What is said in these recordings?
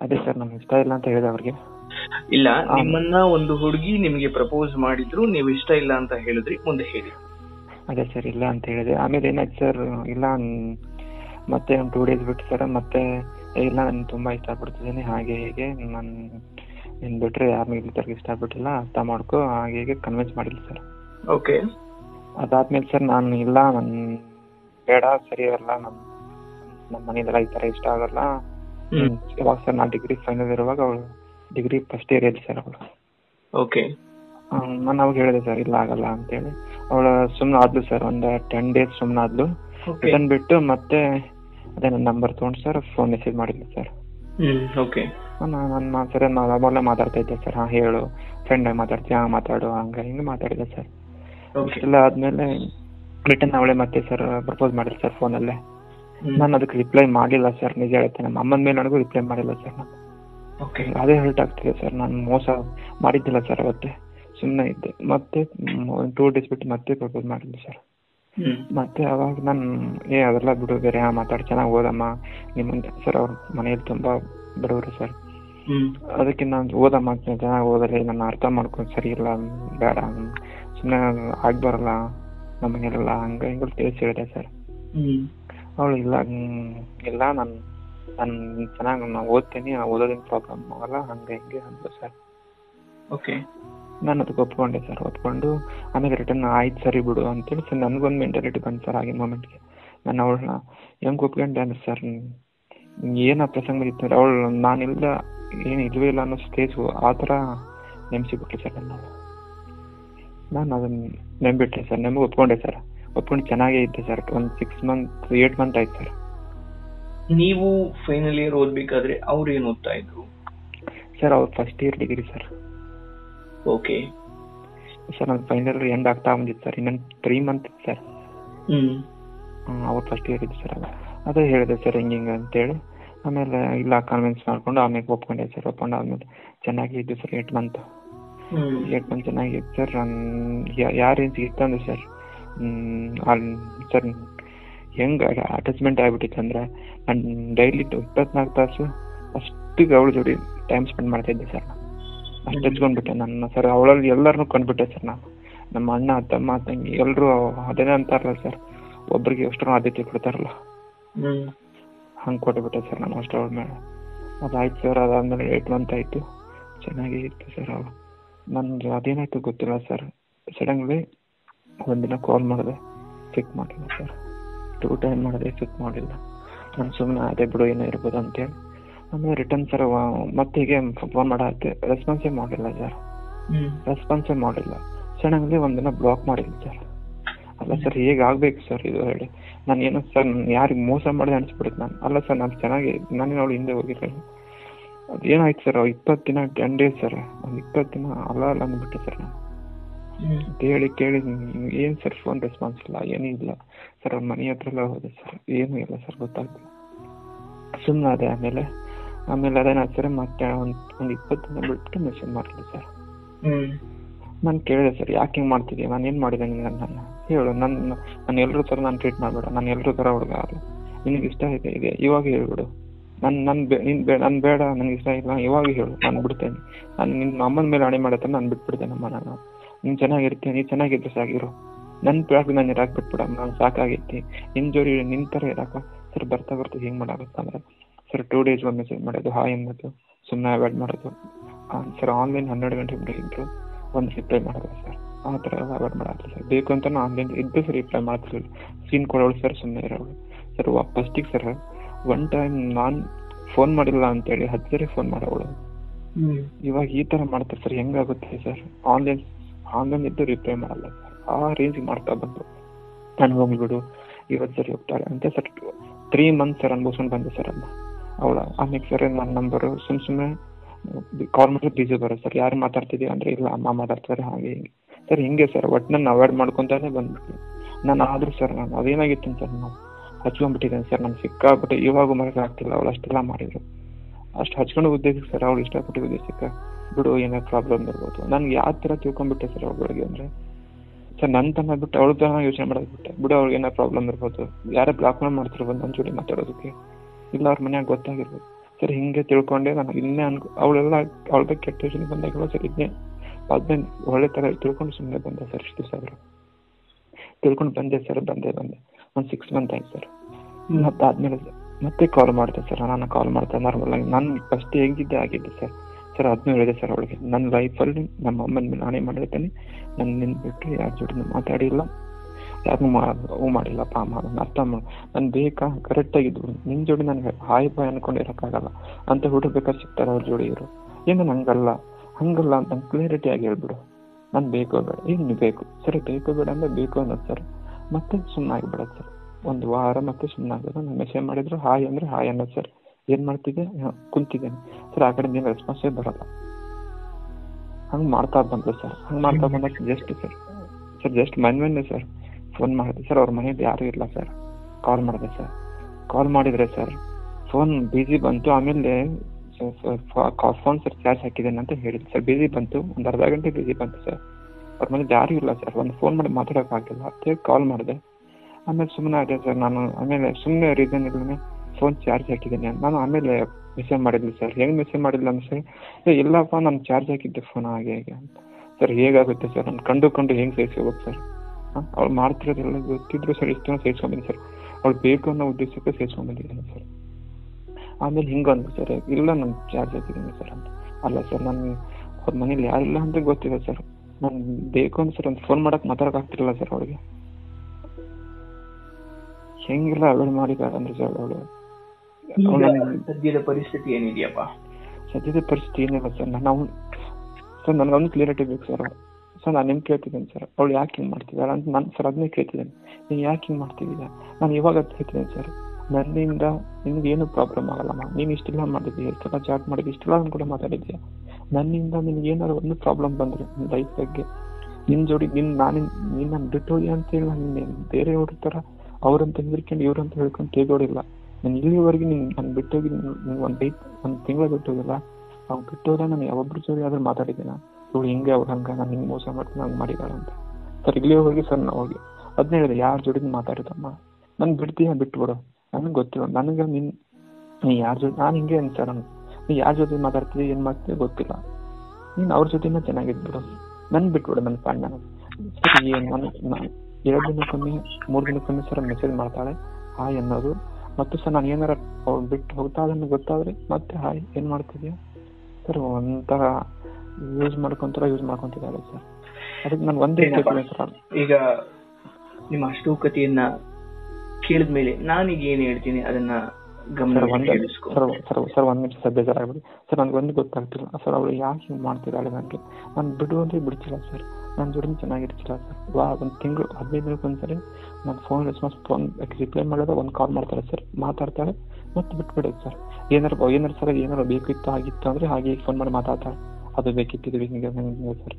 ಅದೇ ಸರ್ ನಮ್ಗೆ ಇಷ್ಟ ಇಲ್ಲ ಅಂತ ಹೇಳಿದೆ ಅವ್ರಿಗೆ ಇಲ್ಲ ಹಾ. ನಿಮ್ಮನ್ನ ಒಂದು ಹುಡುಗಿ ನಿಮ್ಗೆ ಪ್ರಪೋಸ್ ಮಾಡಿದ್ರು ನೀವು ಇಷ್ಟ ಇಲ್ಲ ಅಂತ ಹೇಳಿದ್ರಿ ಮುಂದೆ ಹೇಳಿ ಅದೇ ಸರ್ ಇಲ್ಲ ಅಂತ ಹೇಳಿದೆ ಆಮೇಲೆ ಏನಾಯ್ತು ಸರ್ ಇಲ್ಲ ನ್- ಮತ್ತೆ ಒಂದು ಟೂ ಡೇಸ್ ಬಿಟ್ಟು ಸರ್ ಮತ್ತೆ ಏ, ಇಲ್ಲ ನಾನು ತುಂಬ ಇಷ್ಟಪಡ್ತಿದ್ದೀನಿ ಹಾಗೆ ಹೀಗೆ ನಾನು ನಿನ್ನ ಬಿಟ್ಟರೆ ಯಾರನ್ನೂ ಇಲ್ಲಿ ತರಗೆ ಇಷ್ಟಪಟ್ಟಿಲ್ಲ ಅರ್ಥ ಮಾಡ್ಕೊ ಹಾಗೆ ಹೀಗೆ ಕನ್ವಿನ್ಸ್ ಮಾಡಿಲ್ಲ ಸರ್ ಓಕೆ ಅದಾದ್ಮೇಲೆ ಸರ್ ನಾನು ಇಲ್ಲ ನಾನು ಬೇಡ ಸರಿ ಅಲ್ಲ ನಮ್ಮ ನಮ್ಮ ಮನೇಲೆಲ್ಲ ಈ ಥರ ಇಷ್ಟ ಆಗಲ್ಲ ಹ್ಮ್ ಯಾವಾಗ ಸರ್ ನಾನು ಡಿಗ್ರಿ ಫೈನಲ್ ಇರುವಾಗ ಅವಳು ಡಿಗ್ರಿ ಫಸ್ಟ್ ಇಯರ್ ಇದ್ದೆ ಸರ್ ಅವಳು ಓಕೆ ನಾನು ಅವಾಗ ಹೇಳಿದೆ ಸರ್ ಇಲ್ಲ ಆಗಲ್ಲ ಅಂತೇಳಿ ಅವಳು ಸುಮ್ಮನೆ ಆದ್ಲು ಸರ್ ಒಂದು ಟೆನ್ ಡೇಸ್ ಸುಮ್ಮನೆ ಆದ್ಲು ಓಕೆ ಅದನ್ನ ಬಿಟ್ಟು ಮತ್ತೆ ಅದೇ ನನ್ನ ನಂಬರ್ ತೊಗೊಂಡು ಸರ್ ಫೋನ್ ಮೆಸೇಜ್ ಮಾಡಿದ್ಲು ಸರ್ ಹ್ಮ್ ಓಕೆ ನಾನು ನನ್ನ ಸರ್ ನಾನು ಅವಾಗಲೇ ಮಾತಾಡ್ತಾ ಇದ್ದೆ ಸರ್ ಹಾಂ ಹೇಳು ಫ್ರೆಂಡ್ ಆಗಿ ಮಾತಾಡ್ತೀಯ ಹಾಂ ಮಾತಾಡು ಹಂಗೆ ಹಿಂಗೆ ಮಾತಾಡಿದೆ ಸರ್ ಓಕೆ ಇಷ್ಟೆಲ್ಲ ಆದ್ಮೇಲೆ ರಿಟರ್ನ್ ಅವಳೆ ಮತ್ತೆ ಸರ್ ಪ್ರಪೋಸ್ ಮಾಡಿದ್ರು ಸರ್ ಫೋನಲ್ಲೇ ಹ್ಮ್. ನಾನು ಅದಕ್ಕೆ ರಿಪ್ಲೈ ಮಾಡಿಲ್ಲ ಸರ್ ನಿಜ ಹೇಳ್ತೇನೆ ನಮ್ಮ ಅಮ್ಮನ ಮೇಲೆ ನನಗೂ ರಿಪ್ಲೈ ಮಾಡಿಲ್ಲ ಸರ್ ನಾನು ಓಕೆ ಅದೇ ಹರ್ಟ್ ಆಗ್ತಿದೆ ಸರ್ ನಾನು ಮೋಸ ಮಾಡಿದ್ದಿಲ್ಲ ಸರ್ ಅವತ್ತೆ ಸುಮ್ಮನೆ ಇದ್ದೆ ಮತ್ತೆ ಒಂದು ಟೂ ಡೇಸ್ ಬಿಟ್ಟು ಮತ್ತೆ ಪ್ರಪೋಸ್ ಮಾಡಿದ್ದೆ ಸರ್ ಹ್ಮ್ ಮತ್ತೆ ಅವಾಗ ನಾನು ಏ ಅದೆಲ್ಲ ಬಿಡು ಬೇರೆ ಹಾಂ ಮಾತಾಡಿ ಚೆನ್ನಾಗಿ ಓದಮ್ಮ ನಿಮ್ಮಂತ ಸರ್ ಅವ್ರ ಮನೆಯಲ್ಲಿ ತುಂಬ ಬಡವರು ಸರ್ ಹ್ಮ್ ಅದಕ್ಕೆ ನಾನು ಓದಮ್ಮ ಚೆನ್ನಾಗಿ ಓದಲಿ ನನ್ನ ಅರ್ಥ ಮಾಡ್ಕೊಂಡು ಸರಿ ಇಲ್ಲ ಬೇಡ ಸುಮ್ಮನೆ ಆಗಿ ಬರಲ್ಲ ನಮ್ಮ ಮನೇಲೆಲ್ಲ ಹಂಗೆ ಹಿಂಗೆ ತಿಳಿಸಿ ಹೇಳಿದೆ ಸರ್ ಹ್ಮ್ ಅವಳು ಇಲ್ಲ ಹ್ಮ್, ಇಲ್ಲ ನಾನು ನಾನು ಚೆನ್ನಾಗಿ ನಾನು ಓದ್ತೀನಿ ಆ ಓದೋದೇನು ಪ್ರಾಬ್ಲಮ್ ಆಗಲ್ಲ ಹಂಗೆ ಹಿಂಗೆ ಅಂದ್ಲು ಸರ್ ಓಕೆ ನಾನು ಅದಕ್ಕೆ ಒಪ್ಕೊಂಡೆ ಸರ್ ಒಪ್ಕೊಂಡು ಆಮೇಲೆ ರಿಟರ್ನ್ ಆಯ್ತು ಸರಿ ಬಿಡು ಅಂತೇಳಿ ಸರ್ ನನಗೊಂದು ಮೆಂಟಾಲಿಟಿ ಬಂತು ಸರ್ ಆಗಿನ ಮೂಮೆಂಟ್ಗೆ ನಾನು ಅವಳನ್ನ ಹೆಂಗೆ ಒಪ್ಕೊಂಡೆ ಅಂದ್ರೆ ಸರ್ ಏನು ಪ್ರಸಂಗ ಇತ್ತು ಅಂದ್ರೆ ಅವಳು ನಾನಿಲ್ಲ ಏನು ಇಲ್ವೇ ಇಲ್ಲ ಅನ್ನೋ ಸ್ಟೇಜು ಆ ಥರ ನೆನೆಸಿಬಿಟ್ಲು ಸರ್ ನನ್ನ ನಾನು ಅದನ್ನು ನೆಂಬಿಟ್ಟೆ ಸರ್ ನೆಮ್ಗೆ ಒಪ್ಕೊಂಡೆ ಸರ್ ಒಪ್ಕೊಂಡು ಚೆನ್ನಾಗೇ ಇದ್ದೆ ಸರ್ ಒಂದು ಸಿಕ್ಸ್ ಮಂತ್ ಏಟ್ ಮಂತ್ ಆಯ್ತು ಸರ್ ನೀವು ಫೈನಲ್ ಇಯರ್ ಓದ್ಬೇಕಾದ್ರೆ ಅವ್ರು ಏನ್ ಓದ್ತಾ ಇದ್ರು ಸರ್ ಅವ್ರು first year degree sir okay sir ನನ್ನ ಫೈನಲ್ ಎಂಡ್ ಆಗ್ತಾ ಬಂದಿತ್ತು ಸರ್ ಇನ್ನೊಂದು ತ್ರೀ ಮಂತ್ ಇತ್ತು ಸರ್ ಹ್ಮ್ ಅವ್ರು ಫಸ್ಟ್ ಇಯರ್ ಇದ್ದು ಸರ್ ಅವಾಗ ಅದೇ ಹೇಳಿದೆ ಸರ್ ಹಿಂಗೆ ಹಿಂಗೆ ಅಂತೇಳಿ ಆಮೇಲೆ ಇಲ್ಲ ಕನ್ವಿನ್ಸ್ ಮಾಡಿಕೊಂಡು ಆಮೇಲೆ ಒಪ್ಕೊಂಡೆ ಸರ್ ಒಪ್ಕೊಂಡು ಆದ್ಮೇಲೆ ಚೆನ್ನಾಗಿ ಇದ್ದು ಸರ್ ಏಟ್ ಮಂತ್ ಹ್ಮ್ ಏಟ್ ಮಂತ್ ಚೆನ್ನಾಗಿ ಇತ್ತು ಸರ್ ಯಾವ ರೇಂಜ್ಗೆ ಇತ್ತಂದ್ರೆ ಸರ್ ಅಲ್ಲಿ ಸರ್ ಹೆಂಗೆ ಅಟ್ಯಾಚ್ಮೆಂಟ್ ಆಗಿಬಿಟ್ಟಿತ್ತು ಅಂದರೆ ನಾನು ಡೈಲಿ ಇಪ್ಪತ್ನಾಲ್ಕು ತಾಸು ಅಷ್ಟಿಗೆ ಅವಳ ಜೋಡಿ ಟೈಮ್ ಸ್ಪೆಂಡ್ ಮಾಡ್ತಾ ಇದ್ದೆ ಸರ್ ಅಷ್ಟು ಹಚ್ಕೊಂಡ್ಬಿಟ್ಟೆ ನನ್ನ ಸರ್ ಅವಳಲ್ಲಿ ಎಲ್ಲರನ್ನೂ ಕೊಂಡ್ಬಿಟ್ಟೆ ಸರ್ ನಾನು ನಮ್ಮ ಅಣ್ಣ ತಮ್ಮ ತಂಗಿ ಎಲ್ಲರೂ ಅದೇನೇ ಅಂತಾರಲ್ಲ ಸರ್ ಒಬ್ರಿಗೆ ಎಷ್ಟೋ ಆದ್ಯತೆ ಕೊಡ್ತಾರಲ್ಲ ಹ್ಮ್ ಹಂಗೆ ಕೊಟ್ಬಿಟ್ಟೆ ಸರ್ ನಾನು ಅಷ್ಟು ಅವಳ ಮೇಲೆ ಅದಾಯ್ತು ಸರ್ ಅದಾದಮೇಲೆ ಏಟ್ ಮಂತ್ ಆಯಿತು ಚೆನ್ನಾಗೇ ಇತ್ತು ಸರ್ ಅವಳು ನನಗೆ ಅದೇನಾಯ್ತು ಗೊತ್ತಿಲ್ಲ ಸರ್ ಸಡನ್ಲಿ ಒಂದಿನ ಕಾಲ್ ಮಾಡಿದೆ ಪಿಕ್ ಮಾಡಿಲ್ಲ ಸರ್ ಟೂ ಟೈಮ್ ಮಾಡಿದೆ ಪಿಕ್ ಮಾಡಿಲ್ಲ ನಾನು ಸುಮ್ಮನೆ ಅದೇ ಬಿಡು ಏನೋ ಇರ್ಬೋದು ಅಂತೇಳಿ ಆಮೇಲೆ ರಿಟರ್ನ್ ಸರ್ ಮತ್ತೆ ಹೀಗೆ ಫೋನ್ ಮಾಡತ್ತೆ ರೆಸ್ಪಾನ್ಸೇ ಮಾಡಿಲ್ಲ ಸರ್ ಹ್ಮ್ ರೆಸ್ಪಾನ್ಸೇ ಮಾಡಿಲ್ಲ ಸಡನ್ಲಿ ಒಂದಿನ ಬ್ಲಾಕ್ ಮಾಡಿಲ್ಲ ಸರ್ ಅಲ್ಲ ಸರ್ ಹೇಗೆ ಆಗ್ಬೇಕು ಸರ್ ಇದು ಹೇಳಿ ನಾನು ಏನೋ ಸರ್ ಯಾರಿಗೆ ಮೋಸ ಮಾಡಿದೆ ಅನ್ಸ್ಬಿಡುತ್ತೆ ನಾನು ಅಲ್ಲ ಸರ್ ನಾನು ಚೆನ್ನಾಗಿ ನಾನು ಅವಳು ಹಿಂದೆ ಹೋಗಿರಲಿಲ್ಲ ಅದು ಏನಾಯ್ತು ಸರ್ ಇಪ್ಪತ್ತು ದಿನ ಟೆನ್ ಡೇಸ್ ಸರ್ ಒಂದು ಇಪ್ಪತ್ತು ದಿನ ಅಲ್ಲ ಅಲ್ಲ ಅಂದ್ಬಿಟ್ಟೆ ಸರ್ ನಾನು ಹ್ಮ್ ಅಂತ ಹೇಳಿ ಕೇಳಿ ಏನು ಸರ್ ಫೋನ್ ರೆಸ್ಪಾನ್ಸ್ ಇಲ್ಲ ಏನೂ ಇಲ್ಲ ಸರ್ ಅವ್ರ ಮನೆ ಹತ್ರ ಎಲ್ಲ ಹೋದೆ ಸರ್ ಏನೂ ಇಲ್ಲ ಸರ್ ಗೊತ್ತಾಗ್ತಿಲ್ಲ ಸುಮ್ಮನೆ ಅದೇ ಆಮೇಲೆ ಆಮೇಲೆ ಅದೇನಾಯ್ತು ಸರ್ ಮತ್ತೆ ಒಂದು ಒಂದು ಇಪ್ಪತ್ತು ದಿನ ಬಿಟ್ಟು ಮೆಸೇಜ್ ಮಾಡಿದೆ ಸರ್ ಹ್ಮ್ ನಾನು ಕೇಳಿದೆ ಸರ್ ಯಾಕೆ ಹಿಂಗೆ ಮಾಡ್ತಿದ್ದೀಯ ನಾನು ಏನು ಮಾಡಿದೆ ನಿನಗೆ ನನ್ನ ಹೇಳು ನನ್ನ ನಾನು ಎಲ್ಲರೂ ಥರ ನಾನು ಟ್ರೀಟ್ ಮಾಡಬೇಡ ನಾನು ಎಲ್ಲರೂ ಥರ ಹುಡುಗ ಅಲ್ಲ ನಿನಗೆ ಇಷ್ಟ ಇದೆ ಇದೆ ಇವಾಗ ಹೇಳ್ಬಿಡು ನನ್ನ ನನ್ನ ಬೇ ನಿನ್ನ ಬೇ ನನ್ನ ಬೇಡ ನನಗೆ ಇಷ್ಟ ಇಲ್ಲ ಇವಾಗ ಹೇಳು ನಾನು ಬಿಡ್ತೇನೆ ನಾನು ನಿನ್ನ ಅಮ್ಮನ ಮೇಲೆ ಹಣೆ ಮಾಡತ್ತೆ ನಾನು ಬಿಟ್ಬಿಡ್ತೇನೆ ಅಮ್ಮನ ನಾನು ನೀನು ಚೆನ್ನಾಗಿರ್ತೀನಿ ನೀನು ಚೆನ್ನಾಗಿದ್ರೆ ಸಾಗಿರು ನನ್ನ ಬ್ಯಾಗ್ ನಾನು ಇರಾಕ್ ಬಿಟ್ಬಿಡಮ್ಮ ನಾನು ಸಾಕಾಗೈತಿ ನಿನ್ನ ಜೋಡಿ ನಿನ್ನ ಥರ ಇರಾಕ ಸರ್ ಬರ್ತಾ ಬರ್ತಾ ಹಿಂಗೆ ಮಾಡಾಗುತ್ತೆ ಅಂದ್ರೆ ಸರ್ ಟೂ ಡೇಸ್ ಒಂದು ಮೆಸೇಜ್ ಮಾಡೋದು ಹಾಯ್ ಅನ್ನೋದು ಸುಮ್ಮನೆ ಅವಾಯ್ಡ್ ಮಾಡೋದು ಸರ್ ಆನ್ಲೈನ್ ಹನ್ನೆರಡು ಗಂಟೆ ಬಿಟ್ಟಿದ್ರು ಒಂದು ರಿಪ್ಲೈ ಮಾಡೋದು ಸರ್ ಆ ಥರ ಎಲ್ಲ ಅವಾಯ್ಡ್ ಮಾಡಾಕ್ಲಿ ಸರ್ ಬೇಕು ಅಂತ ಆನ್ಲೈನ್ ಇದ್ದು ಸರ್ ರಿಪ್ಲೈ ಮಾಡ್ತಿರ್ಲಿಲ್ಲ ಸೀನ್ ಕೊಡೋಳು ಸರ್ ಸುಮ್ಮನೆ ಇರೋಳು ಸರ್ ಫಸ್ಟಿಗೆ ಸರ್ ಒನ್ ಟೈಮ್ ನಾನು ಫೋನ್ ಮಾಡಿಲ್ಲ ಅಂತೇಳಿ ಹತ್ತು ಸರಿ ಫೋನ್ ಮಾಡೋಳು ಹ್ಮ್ ಇವಾಗ ಈ ಥರ ಮಾಡ್ತಾರೆ ಸರ್ ಹೆಂಗಾಗುತ್ತೆ ಸರ್ ಆನ್ಲೈನ್ ಆನ್ಲೈನ್ ಇದ್ದು ರಿಪ್ಲೈ ಮಾಡಲ್ಲ ಸರ್ ಆ ರೇಂಜಿಗೆ ಮಾಡ್ತಾ ಬಂದು ನಾನು ಹೋಗ್ಬಿಡು ಇವತ್ತು ಸರಿ ಹೋಗ್ತಾಳೆ ಅಂತ ಸರ್ ತ್ರೀ ಮಂತ್ಸ್ ಸರ್ ಅನ್ಭವಿಸ್ಕೊಂಡು ಬಂದೆ ಸರ್ ಅಮ್ಮ ಅವಳ ಆಮೇಲೆ ಸರ್ ನನ್ನ ನಂಬರು ಸುಮ್ಮ ಸುಮ್ಮನೆ ಕಾಲ್ ಮಾಡಿದ್ರೆ ಬಿಸಿ ಬರೋದು ಸರ್ ಯಾರು ಮಾತಾಡ್ತಿದ್ದೀವಿ ಅಂದರೆ ಇಲ್ಲ ಅಮ್ಮ ಮಾತಾಡ್ತಾರೆ ಹಾಗೆ ಹಿಂಗೆ ಸರ್ ಹಿಂಗೆ ಸರ್ ಒಟ್ಟು ನನ್ನ ಅವಾಯ್ಡ್ ಮಾಡ್ಕೊತಾನೆ ಬಂದ್ಬಿಟ್ಟು ನಾನು ಆದರೂ ಸರ್ ನಾನು ಅದೇನಾಗಿತ್ತು ಸರ್ ನಾನು ಹಚ್ಕೊಂಡ್ಬಿಟ್ಟಿದ್ದೇನೆ ಸರ್ ನಾನು ಸಿಕ್ಕಾಬಿಟ್ಟು ಇವಾಗೂ ಮರೆಗೆ ಆಗ್ತಿಲ್ಲ ಅವಳು ಅಷ್ಟೆಲ್ಲ ಮಾಡಿದ್ರು ಅಷ್ಟು ಹಚ್ಕೊಂಡು ಉದ್ದೇಶಕ್ಕೆ ಸರ್ ಅವಳು ಇಷ್ಟಪಟ್ಟು ಉದ್ದೇಶಕ್ಕೆ ಬಿಡು ಏನೋ ಪ್ರಾಬ್ಲಮ್ ಇರ್ಬೋದು ನನ್ಗೆ ಯಾವ ಥರ ತಿಳ್ಕೊಂಡ್ಬಿಟ್ಟೆ ಸರ್ ಅವಳಿಗೆ ಅಂದರೆ ಸರ್ ನನ್ನ ತನ ಬಿಟ್ಟು ಅವಳ ತನ ಯೋಚನೆ ಮಾಡೋದು ಬಿಟ್ಟೆ ಬಿಡು ಅವ್ಳಿಗೆ ಏನೋ ಪ್ರಾಬ್ಲಮ್ ಇರ್ಬೋದು ಯಾರೇ ಬ್ಲಾಕ್ ಮಾಡಿ ಮಾಡ್ತಿರ್ಬೋದು ನನ್ನ ಜೋಡಿ ಮಾತಾಡೋದಕ್ಕೆ ಇಲ್ಲ ಅವ್ರ ಮನ್ಯಾಗ ಗೊತ್ತಾಗಿರ್ಬೋದು ಸರ್ ಹಿಂಗೆ ತಿಳ್ಕೊಂಡೆ ನಾನು ಇನ್ನೇ ಅನ್ಕೊ ಅವಳೆಲ್ಲ ಅವಳ ಬಗ್ಗೆ ಕೆಟ್ಟ ಯೋಚನೆ ಬಂದಾಗೆಲ್ಲ ಸರ್ ಇದನ್ನೇ ಅದನ್ನ ಒಳ್ಳೆ ಥರ ತಿಳ್ಕೊಂಡು ಸುಮ್ಮನೆ ಬಂದೆ ಸರ್ ಇಷ್ಟು ದಿವಸ ಆದರು ತಿಳ್ಕೊಂಡು ಬಂದೆ ಸರ್ ಬಂದೆ ಬಂದೆ ಒಂದು ಸಿಕ್ಸ್ ಮಂತ್ ಆಯ್ತು ಸರ್ ಮತ್ತೆ ಆದ್ಮೇಲೆ ಮತ್ತೆ ಕಾಲ್ ಮಾಡಿದೆ ಸರ್ ನಾನು ಕಾಲ್ ಮಾಡ್ತಾ ನಾರ್ಮಲ್ ಆಗಿ ನಾನು ಫಸ್ಟ್ ಹೇಗಿದ್ದೆ ಆಗಿದ್ದೆ ಸರ್ ಸರ್ ಅದನ್ನೂ ಹೇಳಿದೆ ಸರ್ ಅವಳಿಗೆ ನನ್ನ ಲೈಫಲ್ಲಿ ನಮ್ಮ ಅಮ್ಮನ ಮೇಲೆ ನಾನೇ ಮಾಡಿರ್ತೇನೆ ನನ್ನ ನಿನ್ನ ಬಿಟ್ಟು ಯಾರ ಜೋಡಿ ಮಾತಾಡಿಲ್ಲ ಯಾರನ್ನೂ ಹೂ ಮಾಡಿಲ್ಲಪ್ಪ ಅಮ್ಮ ಅದನ್ನ ಅರ್ಥ ಮಾಡಿ ನಾನು ಬೇಕಾ ಕರೆಕ್ಟಾಗಿದ್ದು ನಿನ್ನ ಜೋಡಿ ನನಗೆ ಹಾಯ್ ಬಾಯ್ ಅನ್ಕೊಂಡು ಇರೋಕ್ಕಾಗಲ್ಲ ಅಂತ ಹುಡುಗ ಬೇಕಾದ್ರೆ ಸಿಗ್ತಾರೆ ಅವ್ರ ಜೋಡಿ ಇವರು ಏನು ಹಂಗಲ್ಲ ಹಂಗಲ್ಲ ಅಂತ ಕ್ಲಿಯರಿಟಿ ಆಗಿ ಹೇಳ್ಬಿಡು ನಾನು ಬೇಕೋ ಬೇಡ ಏನು ಬೇಕು ಸರಿ ಬೇಕೋ ಬೇಡ ಅಂದ್ರೆ ಬೇಕು ಅನ್ನೋದು ಸರ್ ಮತ್ತೆ ಸುಮ್ಮನೆ ಆಗಿಬಿಡೋದು ಸರ್ ಒಂದು ವಾರ ಮತ್ತೆ ಸುಮ್ಮನೆ ಆಗೋದು ನಾನು ಮೆಸೇಜ್ ಮಾಡಿದ್ರು ಹಾಯ್ ಅಂದ್ರೆ ಹಾಯ್ ಅನ್ನೋದು ಸರ್ ಏನು ಮಾಡ್ತಿದ್ದೆ ಹ, ಕುಂತಿದ್ದೇನೆ ಸರ್ ಆ ಕಡೆ ಏನು ರೆಸ್ಪಾನ್ಸೇ ಬರಲ್ಲ ಹಂಗೆ ಮಾಡ್ತಾ ಬಂತು ಸರ್ ಹಂಗೆ ಮಾಡ್ತಾ ಬಂದಾಗ ಜಸ್ಟ್ ಸರ್ ಸರ್ ಜಸ್ಟ್ ಮನೆ ಸರ್ ಫೋನ್ ಮಾಡಿದೆ ಸರ್ ಅವ್ರ ಮನೇಲಿ ಯಾರೂ ಇಲ್ಲ ಸರ್ ಕಾಲ್ ಮಾಡಿದೆ ಸರ್ ಕಾಲ್ ಮಾಡಿದ್ರೆ ಸರ್ ಫೋನ್ ಬಿಸಿ ಬಂತು ಆಮೇಲೆ ಫೋನ್ ಸರ್ ಚಾರ್ಜ್ ಹಾಕಿದ್ದೇನೆ ಅಂತ ಹೇಳಿದ್ರು ಸರ್ ಬಿಸಿ ಬಂತು ಒಂದು ಅರ್ಧ ಗಂಟೆ ಬಿಸಿ ಬಂತು ಸರ್ ಅವ್ರ ಮನೇಲಿ ಯಾರೂ ಇಲ್ಲ ಸರ್ ಒಂದು ಫೋನ್ ಮಾಡಿ ಮಾತಾಡೋಕ್ಕಾಗಿಲ್ಲ ಅಂತ ಕಾಲ್ ಮಾಡಿದೆ ಆಮೇಲೆ ಸುಮ್ಮನೆ ಆಗಿದೆ ಸರ್ ನಾನು ಆಮೇಲೆ ಸುಮ್ಮನೆ ರೀಸನ್ ಇಲ್ಲೇ ಫೋನ್ ಚಾರ್ಜ್ ಹಾಕಿದ್ದೀನಿ ನಾನು ಆಮೇಲೆ ಮೆಸೇಜ್ ಮಾಡಿದ್ಲು ಸರ್ ಹೆಂಗೆ ಮೆಸೇಜ್ ಮಾಡಿಲ್ಲ ಅಂದ್ರೆ ಸರ್ ಏ ಇಲ್ಲಪ್ಪ ನಾನು ಚಾರ್ಜ್ ಹಾಕಿದ್ದೆ ಫೋನ್ ಹಾಗೆ ಹೇಗೆ ಅಂತ ಸರ್ ಹೇಗಾಗುತ್ತೆ ಸರ್ ನಾನು ಕಂಡು ಕಂಡು ಹೆಂಗೆ ಸಹಿಸ್ಕೋಬೇಕು ಸರ್ ಹಾಂ ಅವ್ಳು ಮಾಡ್ತಿರೋದೆಲ್ಲ ಗೊತ್ತಿದ್ರು ಸರ್ ಇಷ್ಟು ಸೇರಿಸ್ಕೊಂಬಂದು ಸರ್ ಅವ್ಳು ಬೇಕು ಅನ್ನೋ ಉದ್ದೇಶಕ್ಕೆ ಸೇರಿಸ್ಕೊಂಬಂದಿದ್ದೀನಿ ಸರ್ ಆಮೇಲೆ ಹಿಂಗೆ ಅಂದ್ರು ಸರ್ ಇಲ್ಲ ನಾನು ಚಾರ್ಜ್ ಹಾಕಿದ್ದೀನಿ ಸರ್ ಅಂತ ಅಲ್ಲ ಸರ್ ನಾನು ಅವ್ರ ಮನೇಲಿ ಯಾರಿಲ್ಲ ಅಂತ ಗೊತ್ತಿದೆ ಸರ್ ನಾನು ಬೇಕು ಅಂತ ಸರ್ ಒಂದು ಫೋನ್ ಮಾಡಕ್ಕೆ ಮಾತಾಡಕ್ಕೆ ಆಗ್ತಿರಲಿಲ್ಲ ಸರ್ ಅವಳಿಗೆ ಹೆಂಗೆಲ್ಲ ಅವಳು ಮಾಡಿದಾಳೆ ಅಂದ್ರೆ ಸರ್ ಅವಳು ಈಗ ಅವಳು ಸದ್ಯದ ಪರಿಸ್ಥಿತಿ ಏನಿದೆಯಪ್ಪ ಸದ್ಯದ ಪರಿಸ್ಥಿತಿ ಏನಿಲ್ಲ ಸರ್ ನಾನು ಅವ್ನು ಸರ್ ನನಗೊಂದು ಕ್ಲಿಯರಿಟಿ ಬೇಕು ಸರ್ ಸರ್ ನಾನು ನಿಮ್ಗೆ ಕೇಳ್ತಿದ್ದೇನೆ ಸರ್ ಅವಳು ಯಾಕೆ ಹಿಂಗೆ ಮಾಡ್ತಿದ್ದಾಳೆ ಅಂತ ನಾನು ಸರ್ ಅದನ್ನೇ ಕೇಳ್ತಿದ್ದೇನೆ ನೀನು ಯಾಕೆ ಹಿಂಗೆ ಮಾಡ್ತಿದ್ದೀಯಾ ನಾನು ಇವಾಗ ಅದ್ ಹೇಳ್ತಿದ್ದೇನೆ ಸರ್ ನನ್ನಿಂದ ನಿಮ್ಗೆ ಏನು ಪ್ರಾಬ್ಲಮ್ ಆಗಲ್ಲಮ್ಮ ನೀನು ಇಷ್ಟೆಲ್ಲ ಮಾಡಿದ್ದೀಯ ಇಷ್ಟೆಲ್ಲ ಚಾಟ್ ಮಾಡಿದ್ವಿ ಇಷ್ಟೆಲ್ಲ ನನ್ನ ಕೂಡ ಮಾತಾಡಿದ್ದೀಯ ನನ್ನಿಂದ ನಿನ್ಗೆ ಏನಾದ್ರು ಒಂದು ಪ್ರಾಬ್ಲಮ್ ಬಂದರೆ ನಿನ್ನ ಲೈಫ್ ಬಗ್ಗೆ ನಿನ್ನ ಜೋಡಿ ನಿನ್ನ ನಾನು ನೀನು ನಾನು ಬಿಟ್ಟು ಹೋಗಿ ಅಂತೇಳಿ ನಾನು ನಿನ್ನೆ ಬೇರೆ ಹುಡುಗ ಥರ ಅವ್ರಂತ ಹೆದರ್ಕೊಂಡು ಇವ್ರಂತ ಹೇಳ್ಕೊಂಡು ತೆಗೋಡಿಲ್ಲ ನಾನು ಇಲ್ಲಿವರೆಗೆ ನಿನ್ನ ನಾನು ಬಿಟ್ಟೋಗಿ ನೀವು ಒಂದು ಐದು ಒಂದು ತಿಂಗಳ ಬಿಟ್ಟೋಗಿಲ್ಲ ಅವ್ನು ಬಿಟ್ಟೋದ ನಾನು ಯಾವೊಬ್ರು ಜೋಡಿ ಆದ್ರೂ ಮಾತಾಡಿದ್ದೀನ ಇವಳು ಹಿಂಗೆ ಅವ್ರು ಹಂಗೆ ನಾನು ಹಿಂಗೆ ಮೋಸ ಮಾಡ್ತೀನಿ ಹಂಗೆ ಮಾಡಿದಾಳೆ ಅಂತ ಸರ್ ಇಲ್ಲಿ ಹೋಗಿ ಸರ್ ನಾವು ಹೋಗಿ ಅದನ್ನ ಹೇಳಿದೆ ಯಾರ ಜೋಡಿ ಮಾತಾಡಿದಮ್ಮ ನಾನು ಬಿಡ್ತೀಯ ಬಿಟ್ಬಿಡು ನನಗೆ ಗೊತ್ತಿಲ್ಲ ನನಗೆ ನಿನ್ನ ನೀ ಯಾರ ಜೊತೆ ನಾನು ಹಿಂಗೆ ಅಂತ ಸರ್ ನಾನು ನೀ ಯಾರ ಜೊತೆ ಮಾತಾಡ್ತೀವಿ ಏನು ಮಾಡ್ತೀವಿ ಗೊತ್ತಿಲ್ಲ ನೀನು ಅವ್ರ ಜೊತೆನೇ ಚೆನ್ನಾಗಿದ್ಬಿಡು ನನ್ ಬಿಟ್ಬಿಡು ನನ್ನ ಫ್ರೆಂಡ್ ಸರಿ ಏನು ನಾನು ನಾನು ಎರಡು ದಿನಕ್ಕೊಮ್ಮೆ ಮೂರು ದಿನಕ್ಕೊಮ್ಮೆ ಸರ್ ಮೆಸೇಜ್ ಮಾಡ್ತಾಳೆ ಹಾಯ್ ಅನ್ನೋದು ಮತ್ತು ಸರ್ ನಾನು ಏನಾರ ಅವ್ಳು ಬಿಟ್ಟು ಹೋಗ್ತಾ ಅದನ್ನು ಗೊತ್ತಾದ್ರೆ ಮತ್ತೆ ಹಾಯ್ ಏನು ಮಾಡ್ತಿದ್ಯಾ ಸರ್ ಒಂಥರ ಯೂಸ್ ಮಾಡ್ಕೊಂತಾರ ಯೂಸ್ ಮಾಡ್ಕೊಂತಿದ್ದಾಳೆ ಸರ್ ಅದಕ್ಕೆ ನಾನು ಒಂದೇ ಏನಪ್ಪ? ಕೇಳ್ತೀನಿ ಸರ್ ಈಗ ನಿಮ್ಮ ಅಷ್ಟೂಕತೆಯನ್ನ ಕೇಳಿದ್ಮೇಲೆ ನಾನೀಗ ಏನ್ ಹೇಳ್ತೀನಿ ಅದನ್ನ ಗಮನ ಸರ್ ಒಂದು ಕೇಳಿಸ್ಕೊ ಸರ್ ಸರ್ ಸರ್ ಒಂದು ನಿಮಿಷ ಸರ್ ಬೇಜಾರಾಗ್ಬಿಡಿ ಸರ್ ನನಗೆ ಒಂದು ಗೊತ್ತಾಗ್ತಿಲ್ಲ ಸರ್ ಅವಳು ಯಾಕೆ ಹಿಂಗೆ ಮಾಡ್ತಿದ್ದಾಳೆ ನನಗೆ ನಾನು ಬಿಡು ಅಂದ್ರೆ ಬಿಡ್ತಿಲ್ಲ ಸರ್ ನನ್ನ ಜೋಡಿ ಚೆನ್ನಾಗಿರ್ತಿಲ್ಲ ಸರ್ ವಾ ಒಂದು ತಿಂಗಳು ಹದಿನೈದು ದಿನಕ್ಕೆ ಒಂದ್ಸರಿ ನಾನು ಫೋನ್ ರೆಸ್ಪಾನ್ಸ್ ಫೋನ್ ರಿಪ್ಲೈ ಮಾಡಿದ್ರೆ ಒಂದು ಕಾಲ್ ಮಾಡ್ತಾಳೆ ಸರ್ ಮಾತಾಡ್ತಾಳೆ ಮತ್ತೆ ಬಿಟ್ಬಿಡೋದು ಸರ್ ಏನಾರು ಏನಾರು ಸರ್ ಏನಾರು ಬೇಕಿತ್ತು ಆಗಿತ್ತು ಅಂದರೆ ಹಾಗೆ ಫೋನ್ ಮಾಡಿ ಮಾತಾಡ್ತಾಳೆ ಅದು ಬೇಕಿತ್ತು ಇದು ಬೇಕಿದೆ ಸರ್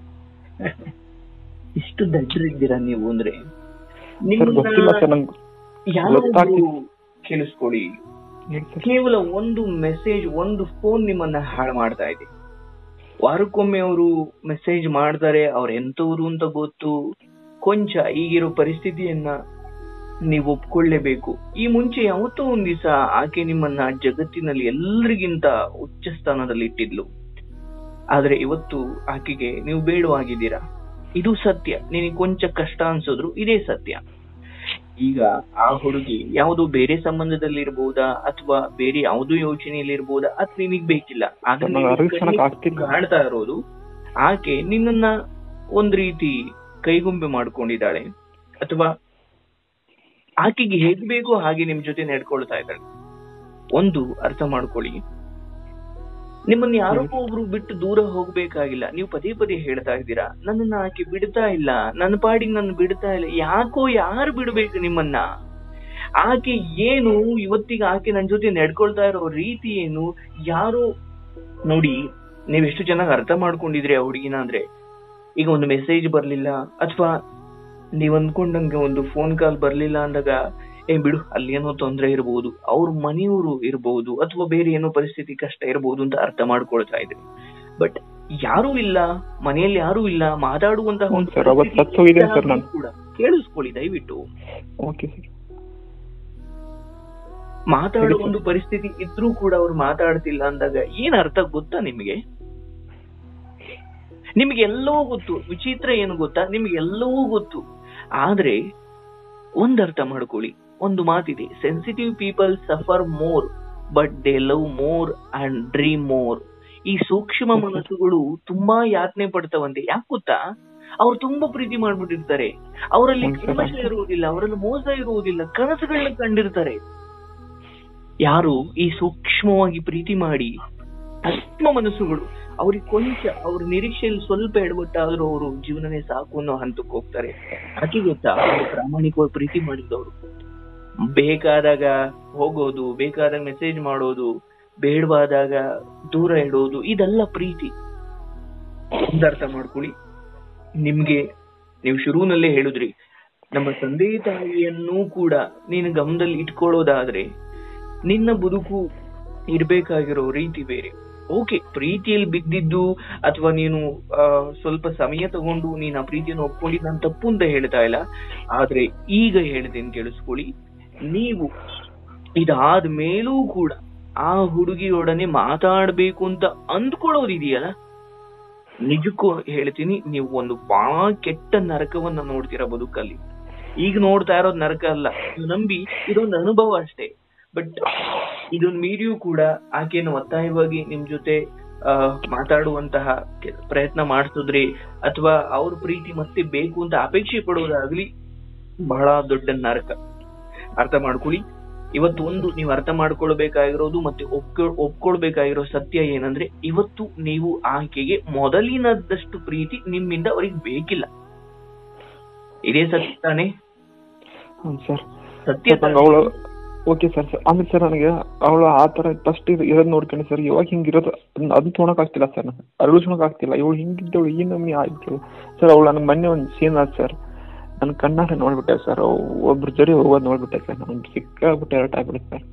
ಇಷ್ಟು ದಡ್ಡರಿದ್ದೀರಾ ನೀವು ಅಂದ್ರೆ ಸರ್ ಗೊತ್ತಿಲ್ಲ ಸರ್ ನಿಮ್ಮನ್ನ ನಂಗೆ ಯಾರಾದ್ರೂ ಗೊತ್ತಾಗ್ತಿಲ್ಲ. ಕೇಳಿಸ್ಕೊಳ್ಳಿ ಹೇಳಿ ಸರ್ ಕೇವಲ ಒಂದು ಮೆಸೇಜ್ ಒಂದು ಫೋನ್ ನಿಮ್ಮನ್ನ ಹಾಳು ಮಾಡ್ತಾ ಇದೆ ವಾರಕ್ಕೊಮ್ಮೆ ಅವರು ಮೆಸೇಜ್ ಮಾಡ್ತಾರೆ ಅವ್ರ ಎಂತವ್ರು ಅಂತ ಗೊತ್ತು ಕೊಂಚ ಈಗಿರೋ ಪರಿಸ್ಥಿತಿಯನ್ನ ನೀವು ಒಪ್ಕೊಳ್ಳೇಬೇಕು ಈ ಮುಂಚೆ ಯಾವತ್ತೋ ಒಂದ್ ದಿವಸ ಆಕೆ ನಿಮ್ಮನ್ನ ಜಗತ್ತಿನಲ್ಲಿ ಎಲ್ರಿಗಿಂತ ಉಚ್ಚ ಸ್ಥಾನದಲ್ಲಿ ಇಟ್ಟಿದ್ಲು ಆದ್ರೆ ಇವತ್ತು ಆಕೆಗೆ ನೀವು ಬೇಡವಾಗಿದ್ದೀರಾ ಇದು ಸತ್ಯ ನಿನಗೆ ಕೊಂಚ ಕಷ್ಟ ಅನ್ಸಿದ್ರು ಇದೇ ಸತ್ಯ ಈಗ ಆ ಹುಡುಗಿ ಯಾವುದೋ ಬೇರೆ ಸಂಬಂಧದಲ್ಲಿ ಇರ್ಬೋದಾ ಅಥವಾ ಬೇರೆ ಯಾವುದೋ ಯೋಚನೆಯಲ್ಲಿ ಇರ್ಬೋದಾ ಅದ್ ನಿನಗ್ ಬೇಕಿಲ್ಲ ಆಗ ಸರ್, ನೀನು ನಂಗೆ ಅರಿಶಿನ ಕಣ್ಣೀರ್ ಆಗ್ತಿಲ್ಲ. ಕಾಣ್ತಾ ಇರೋದು ಆಕೆ ನಿನ್ನನ್ನ ಒಂದ್ ರೀತಿ ಕೈಗೊಂಬೆ ಮಾಡ್ಕೊಂಡಿದ್ದಾಳೆ ಅಥವಾ ಆಕೆಗೆ ಹೇಗ್ ಬೇಕೋ ಹಾಗೆ ನಿಮ್ ಜೊತೆ ನಡ್ಕೊಳ್ತಾ ಇದ್ದಾಳೆ ಒಂದು ಅರ್ಥ ಮಾಡ್ಕೊಳ್ಳಿ ನಿಮ್ಮನ್ನ ಯಾರೊಬ್ಬ ಒಬ್ರು ಬಿಟ್ಟು ದೂರ ಹೋಗ್ಬೇಕಾಗಿಲ್ಲ ನೀವು ಪದೇ ಪದೇ ಹೇಳ್ತಾ ಇದ್ದೀರಾ ನನ್ನನ್ನ ಆಕೆ ಬಿಡ್ತಾ ಇಲ್ಲ ನನ್ನ ಪಾಡಿಗೆ ನನ್ನ ಬಿಡ್ತಾ ಇಲ್ಲ ಯಾಕೋ ಯಾರು ಬಿಡ್ಬೇಕು ನಿಮ್ಮನ್ನ ಆಕೆ ಏನು ಇವತ್ತಿಗೆ ಆಕೆ ನನ್ ಜೊತೆ ನಡ್ಕೊಳ್ತಾ ಇರೋ ರೀತಿ ಏನು ಯಾರು ನೋಡಿ ನೀವ್ ಎಷ್ಟು ಚೆನ್ನಾಗಿ ಅರ್ಥ ಮಾಡ್ಕೊಂಡಿದ್ರಿ ಆ ಹುಡುಗಿನ ಅಂದ್ರೆ ಈಗ ಒಂದು ಮೆಸೇಜ್ ಬರ್ಲಿಲ್ಲ ಅಥವಾ ನೀವ್ ಅಂದ್ಕೊಂಡಂಗೆ ಒಂದು ಫೋನ್ ಕಾಲ್ ಬರ್ಲಿಲ್ಲ ಅಂದಾಗ ಏ ಬಿಡು ಅಲ್ಲಿ ಏನೋ ತೊಂದ್ರೆ ಇರಬಹುದು ಅವ್ರ ಮನೆಯವರು ಇರಬಹುದು ಅಥವಾ ಬೇರೆ ಏನೋ ಪರಿಸ್ಥಿತಿ ಕಷ್ಟ ಇರಬಹುದು ಅಂತ ಅರ್ಥ ಮಾಡ್ಕೊಳ್ತಾ ಇದ್ರಿ ಬಟ್ ಯಾರೂ ಇಲ್ಲ ಮನೆಯಲ್ಲಿ ಯಾರೂ ಇಲ್ಲ ಮಾತಾಡುವಂತಹ ಒಂದು ಹ್ಮ್ sir, ಅವತ್ತು ಪರಿಸ್ಥಿತಿ ಸತ್ತು ಹೋಗಿದ್ದೇನೆ sir ನಾನು. ಕೂಡ ಕೇಳಿಸ್ಕೊಳ್ಳಿ ದಯವಿಟ್ಟು ಓಕೆ ಸರ್ ಮಾತಾಡೋ ಒಂದು ಪರಿಸ್ಥಿತಿ ಇದ್ರೂ ಕೂಡ ಅವ್ರು ಮಾತಾಡ್ತಿಲ್ಲ ಅಂದಾಗ ಏನ್ ಅರ್ಥ ಗೊತ್ತಾ ನಿಮಗೆ ನಿಮ್ಗೆ ಎಲ್ಲವೂ ಗೊತ್ತು ವಿಚಿತ್ರ ಏನು ಗೊತ್ತಾ ನಿಮ್ಗೆ ಎಲ್ಲವೂ ಗೊತ್ತು ಆದ್ರೆ ಒಂದ್ ಅರ್ಥ ಮಾಡ್ಕೊಳ್ಳಿ ಒಂದು ಮಾತಿದೆ sensitive people suffer more but they love more and dream more ಈ ಸೂಕ್ಷ್ಮ ಮನಸ್ಸುಗಳು ತುಂಬಾ ಯಾತನೆ ಪಡ್ತಾವಂತೆ ಯಾಕೆ ಗೊತ್ತಾ ಅವ್ರು ತುಂಬಾ ಪ್ರೀತಿ ಮಾಡ್ಬಿಟ್ಟಿರ್ತಾರೆ ಅವರಲ್ಲಿ ಹ್ಮ್, ಸರ್. ಕಲ್ಮಶ ಇರುವುದಿಲ್ಲ ಅವರಲ್ಲಿ ಮೋಸ ಇರುವುದಿಲ್ಲ ಕನಸುಗಳನ್ನ ಕಂಡಿರ್ತಾರೆ ಯಾರು ಈ ಸೂಕ್ಷ್ಮವಾಗಿ ಪ್ರೀತಿ ಮಾಡಿ ಸೂಕ್ಷ್ಮ ಮನಸ್ಸುಗಳು ಅವ್ರಿಗೆ ಕೊಂಚ ಅವ್ರ ನಿರೀಕ್ಷೆಯಲ್ಲಿ ಸ್ವಲ್ಪ ಎಡವಟ್ಟಾದ್ರೂ ಅವರು ಜೀವನನೇ ಸಾಕು ಅನ್ನೋ ಹಂತಕ್ಕೆ ಹೋಗ್ತಾರೆ ಅದಕ್ಕೆ ಗೊತ್ತಾ ಅವ್ರು ಪ್ರಾಮಾಣಿಕವಾಗಿ ಪ್ರೀತಿ ಮಾಡಿದವರು ಬೇಕಾದಾಗ ಹೋಗೋದು ಬೇಕಾದಾಗ ಮೆಸೇಜ್ ಮಾಡೋದು ಬೇಡವಾದಾಗ ದೂರ ಇಡೋದು ಇದೆಲ್ಲ ಪ್ರೀತಿ ಒಂದ್ ಅರ್ಥ ಮಾಡ್ಕೊಳ್ಳಿ ನಿಮ್ಗೆ ನೀವು ಶುರುವಿನಲ್ಲೇ ಹೇಳಿದ್ರಿ ನಮ್ಮ ತಂದೆ ತಾಯಿಯನ್ನೂ ಕೂಡ ನೀನು ಗಮನದಲ್ಲಿ ಇಟ್ಕೊಳ್ಳೋದಾದ್ರೆ ನಿನ್ನ ಬದುಕು ಇರ್ಬೇಕಾಗಿರೋ ರೀತಿ ಬೇರೆ ಓಕೆ ಪ್ರೀತಿಯಲ್ಲಿ ಬಿದ್ದಿದ್ದು ಅಥವಾ ನೀನು ಆ, ಸ್ವಲ್ಪ ಸಮಯ ತಗೊಂಡು ನೀನು ಆ ಪ್ರೀತಿಯನ್ನು ಒಪ್ಕೊಂಡಿದ್ದು ನಾನು ತಪ್ಪು ಅಂತ ಹೇಳ್ತಾ ಇಲ್ಲ ಆದ್ರೆ ಈಗ ಹೇಳ್ತೇನೆ ಕೇಳಿಸ್ಕೊಳ್ಳಿ ನೀವು ಇದಾದ ಮೇಲೂ ಕೂಡ ಆ ಹುಡುಗಿಯೊಡನೆ ಮಾತಾಡ್ಬೇಕು ಅಂತ ಅಂದ್ಕೊಳ್ಳೋದಿದೆಯಲ್ಲ ನಿಜಕ್ಕೂ ಹೇಳ್ತೀನಿ ನೀವು ಒಂದು ಬಹಳ ಕೆಟ್ಟ ನರಕವನ್ನ ನೋಡ್ತೀರಾ ಬದುಕಲ್ಲಿ ಈಗ ನೋಡ್ತಾ ಇರೋದು ನರಕ ಅಲ್ಲ ನೀವು ನಂಬಿ ಇದೊಂದು ಅನುಭವ ಅಷ್ಟೇ ಬಟ್ ಇದನ್ನ ಮೀರಿಯೂ ಕೂಡ ಆಕೆಯನ್ನು ಒತ್ತಾಯವಾಗಿ ನಿಮ್ ಜೊತೆ ಆ, ಮಾತಾಡುವಂತಹ ಕೆ- ಪ್ರಯತ್ನ ಮಾಡಿಸಿದ್ರಿ ಅಥವಾ ಅವ್ರ ಪ್ರೀತಿ ಮತ್ತೆ ಬೇಕು ಅಂತ ಅಪೇಕ್ಷೆ ಪಡುವುದಾಗ್ಲಿ ಬಹಳ ದೊಡ್ಡ ನರಕ ಅರ್ಥ ಮಾಡ್ಕೊಳ್ಳಿ ಇವತ್ತು ಒಂದು ನೀವು ಅರ್ಥ ಮಾಡ್ಕೊಳ್ಬೇಕಾಗಿರೋದು ಮತ್ತೆ ಒಪ್ಕೊ ಒಪ್ಕೊಳ್ಬೇಕಾಗಿರೋ ಸತ್ಯ ಏನಂದ್ರೆ ಇವತ್ತು ನೀವು ಆಕೆಗೆ ಮೊದಲಿನದಷ್ಟು ಪ್ರೀತಿ ನಿಮ್ಮಿಂದ ಅವ್ರಿಗೆ ಬೇಕಿಲ್ಲ ಇದೇ ಸತ್ಯ ತಾನೇ ಹ್ಞೂ ಸರ್ ಸತ್ಯ ನಂಗೆ ಅವಳು ಓಕೆ ಸರ್ ಸರ್ ಆಮೇಲೆ ಸರ್ ನನಗೆ ಅವಳು ಆ ಥರ ಫಸ್ಟ್ ಇರೋದು ನೋಡ್ಕೊಂಡು ಸರ್ ಇವಾಗ ಹಿಂಗಿರೋದು ಅದನ್ನ ಅದನ್ನ ತೊಗೊಳಕ್ ಆಗ್ತಿಲ್ಲ ಸರ್ ನಾನು ಅರಳಿಸ್ಕೊಳಕ್ ಆಗ್ತಿಲ್ಲ ಇವಳು ಹಿಂಗಿದ್ದವಳು ಈ ನಮ್ನಿ ಆಗ್ಬಿಟ್ರು ಸರ್ ಅವಳು ನನಗೆ ಮೊನ್ನೆ ಒಂದು ಸೀನ್ ಆದ ಸರ್ ನನ್ನ ಕಣ್ಣಾರೆ ನೋಡ್ಬಿಟ್ಟೆ ಸರ್ ಒಬ್ರ ಜೊತೆ ಹೋಗೋದು ನೋಡ್ಬಿಟ್ಟೆ ಸರ್ ನನಗೆ ಸಿಕ್ಕಾಬಿಟ್ಟೆ ಎರಟ್ ಆಗ್ಬಿಡುತ್ತೆ ಸರ್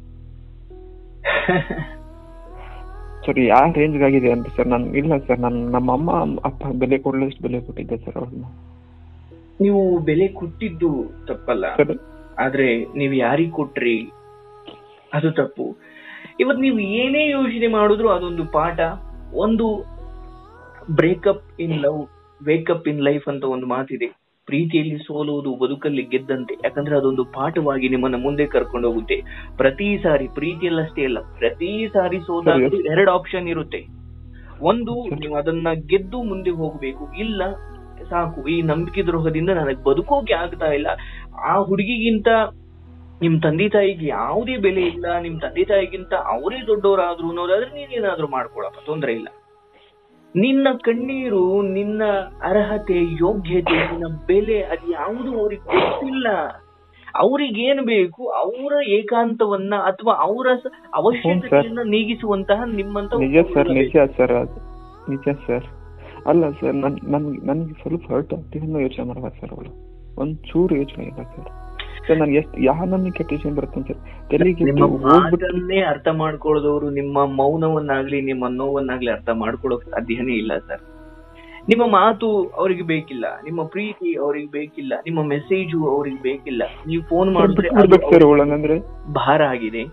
ಸರ್ ಯಾವ ರೇಂಜ್ಗಾಗಿದೆ ಅಂತ ಸರ್ ನಾನು ಇಲ್ಲ ಸರ್ ನಾನು ನಮ್ಮ ಅಮ್ಮ ಅಪ್ಪ ಬೆಲೆ ಕೊಡ್ಲಷ್ಟು ಬೆಲೆ ಕೊಟ್ಟಿದ್ದೆ ಸರ್ ಅವ್ರನ್ನ ನೀವು ಬೆಲೆ ಕೊಟ್ಟಿದ್ದು ತಪ್ಪಲ್ಲ ಸರ್ ಆದ್ರೆ ನೀವು ಯಾರಿಗ್ ಕೊಟ್ರಿ ಅದು ತಪ್ಪು ಇವತ್ ನೀವು ಏನೇ ಯೋಚನೆ ಮಾಡಿದ್ರು ಅದೊಂದು ಪಾಠ ಒಂದು breakup in love wake up in life ಅಂತ ಒಂದು ಮಾತಿದೆ ಪ್ರೀತಿಯಲ್ಲಿ ಸೋಲುವುದು ಬದುಕಲ್ಲಿ ಗೆದ್ದಂತೆ ಯಾಕಂದ್ರೆ ಅದೊಂದು ಪಾಠವಾಗಿ ನಿಮ್ಮನ್ನ ಮುಂದೆ ಕರ್ಕೊಂಡು ಹೋಗುತ್ತೆ ಪ್ರತಿ ಸಾರಿ ಪ್ರೀತಿಯಲ್ಲಷ್ಟೇ ಅಲ್ಲ ಪ್ರತಿ ಸಾರಿ ಸೋದಾಗ ಸರಿ. ಎರಡು ಆಪ್ಷನ್ ಇರುತ್ತೆ ಒಂದು ನೀವು ಅದನ್ನ ಗೆದ್ದು ಮುಂದೆ ಹೋಗ್ಬೇಕು ಇಲ್ಲ ಸಾಕು ಈ ನಂಬಿಕೆ ದ್ರೋಹದಿಂದ ನನಗೆ ಬದುಕೋಕೆ ಆಗ್ತಾ ಇಲ್ಲ ಆ ಹುಡುಗಿಗಿಂತ ನಿಮ್ ತಂದೆ ತಾಯಿಗೆ ಯಾವುದೇ ಬೆಲೆ ಇಲ್ಲ ನಿಮ್ ತಂದೆ ತಾಯಿಗಿಂತ ಅವರೇ ದೊಡ್ಡವರಾದ್ರು ಅನ್ನೋದಾದ್ರೆ ನೀನೇನಾದ್ರೂ ಮಾಡ್ಕೊಳಪ್ಪ ತೊಂದ್ರೆ ಇಲ್ಲ ನಿನ್ನ ಕಣ್ಣೀರು ನಿನ್ನ ಅರ್ಹತೆ ಯೋಗ್ಯತೆ ನಿನ್ನ ಬೆಲೆ ಅದು ಯಾವುದು ಅವ್ರಿಗೆ ಗೊತ್ತಿಲ್ಲ ಅವ್ರಿಗೇನ್ ಬೇಕು ಅವರ ಏಕಾಂತವನ್ನ ಅಥವಾ ಅವರ ಸ- ಅವಶ್ಯಕತೆಯನ್ನ ನೀಗಿಸುವಂತಹ ನಿಮ್ಮಂತ ನಿಜ ಸರ್ ನಿಜ ಸರ್ ಅದು ನಿಜ ಸರ್ ಅಲ್ಲ ಸರ್ ನನ್ ನನ್ಗೆ ನನ್ಗೆ ಸ್ವಲ್ಪ ಹರ್ಟ್ ಆಗ್ತಿದೆ ಅನ್ನೋ ಯೋಚನೆ ಮಾಡಲ್ಲ ಸರ್ ಅವಳು ಒಂದ್ ಚೂರು ಯೋಚನೆ ಇಲ್ಲ ಸರ್ ಸರ್ ನನ್ಗೆ ಎಷ್ಟು ಯಾವ ನಮ್ಗೆ ಕೆಟ್ಟ ಯೋಚನೆ ಬರುತ್ತೆ ಸರ್ ತಲೆಗೆ ನಿಮ್ಮ ಹೋಗ್ಬಿಟ್ಟು ಮಾತನ್ನೇ ಅರ್ಥ ಮಾಡ್ಕೊಳ್ಳೋದವರು ನಿಮ್ಮ ಮೌನವನ್ನಾಗ್ಲಿ ನಿಮ್ಮ ನೋವನ್ನಾಗ್ಲಿ ಅರ್ಥ ಮಾಡ್ಕೊಳ್ಳೋಕ್ ಸಾಧ್ಯನೇ ಇಲ್ಲ ಸರ್ ನಿಮ್ಮ ಮಾತು ಅವ್ರಿಗೆ ಬೇಕಿಲ್ಲ ನಿಮ್ಮ ಪ್ರೀತಿ ಅವ್ರಿಗೆ ಬೇಕಿಲ್ಲ ನಿಮ್ಮ ಮೆಸೇಜು ಅವ್ರಿಗೆ ಬೇಕಿಲ್ಲ ನೀವು ಫೋನ್ ಮಾಡಿದ್ರೆ ಅದು ಬಿಡ್ಬೇಕು ಸರ್ ಅವಳು ಹಂಗಂದ್ರೆ ಭಾರ ಆಗಿದೆ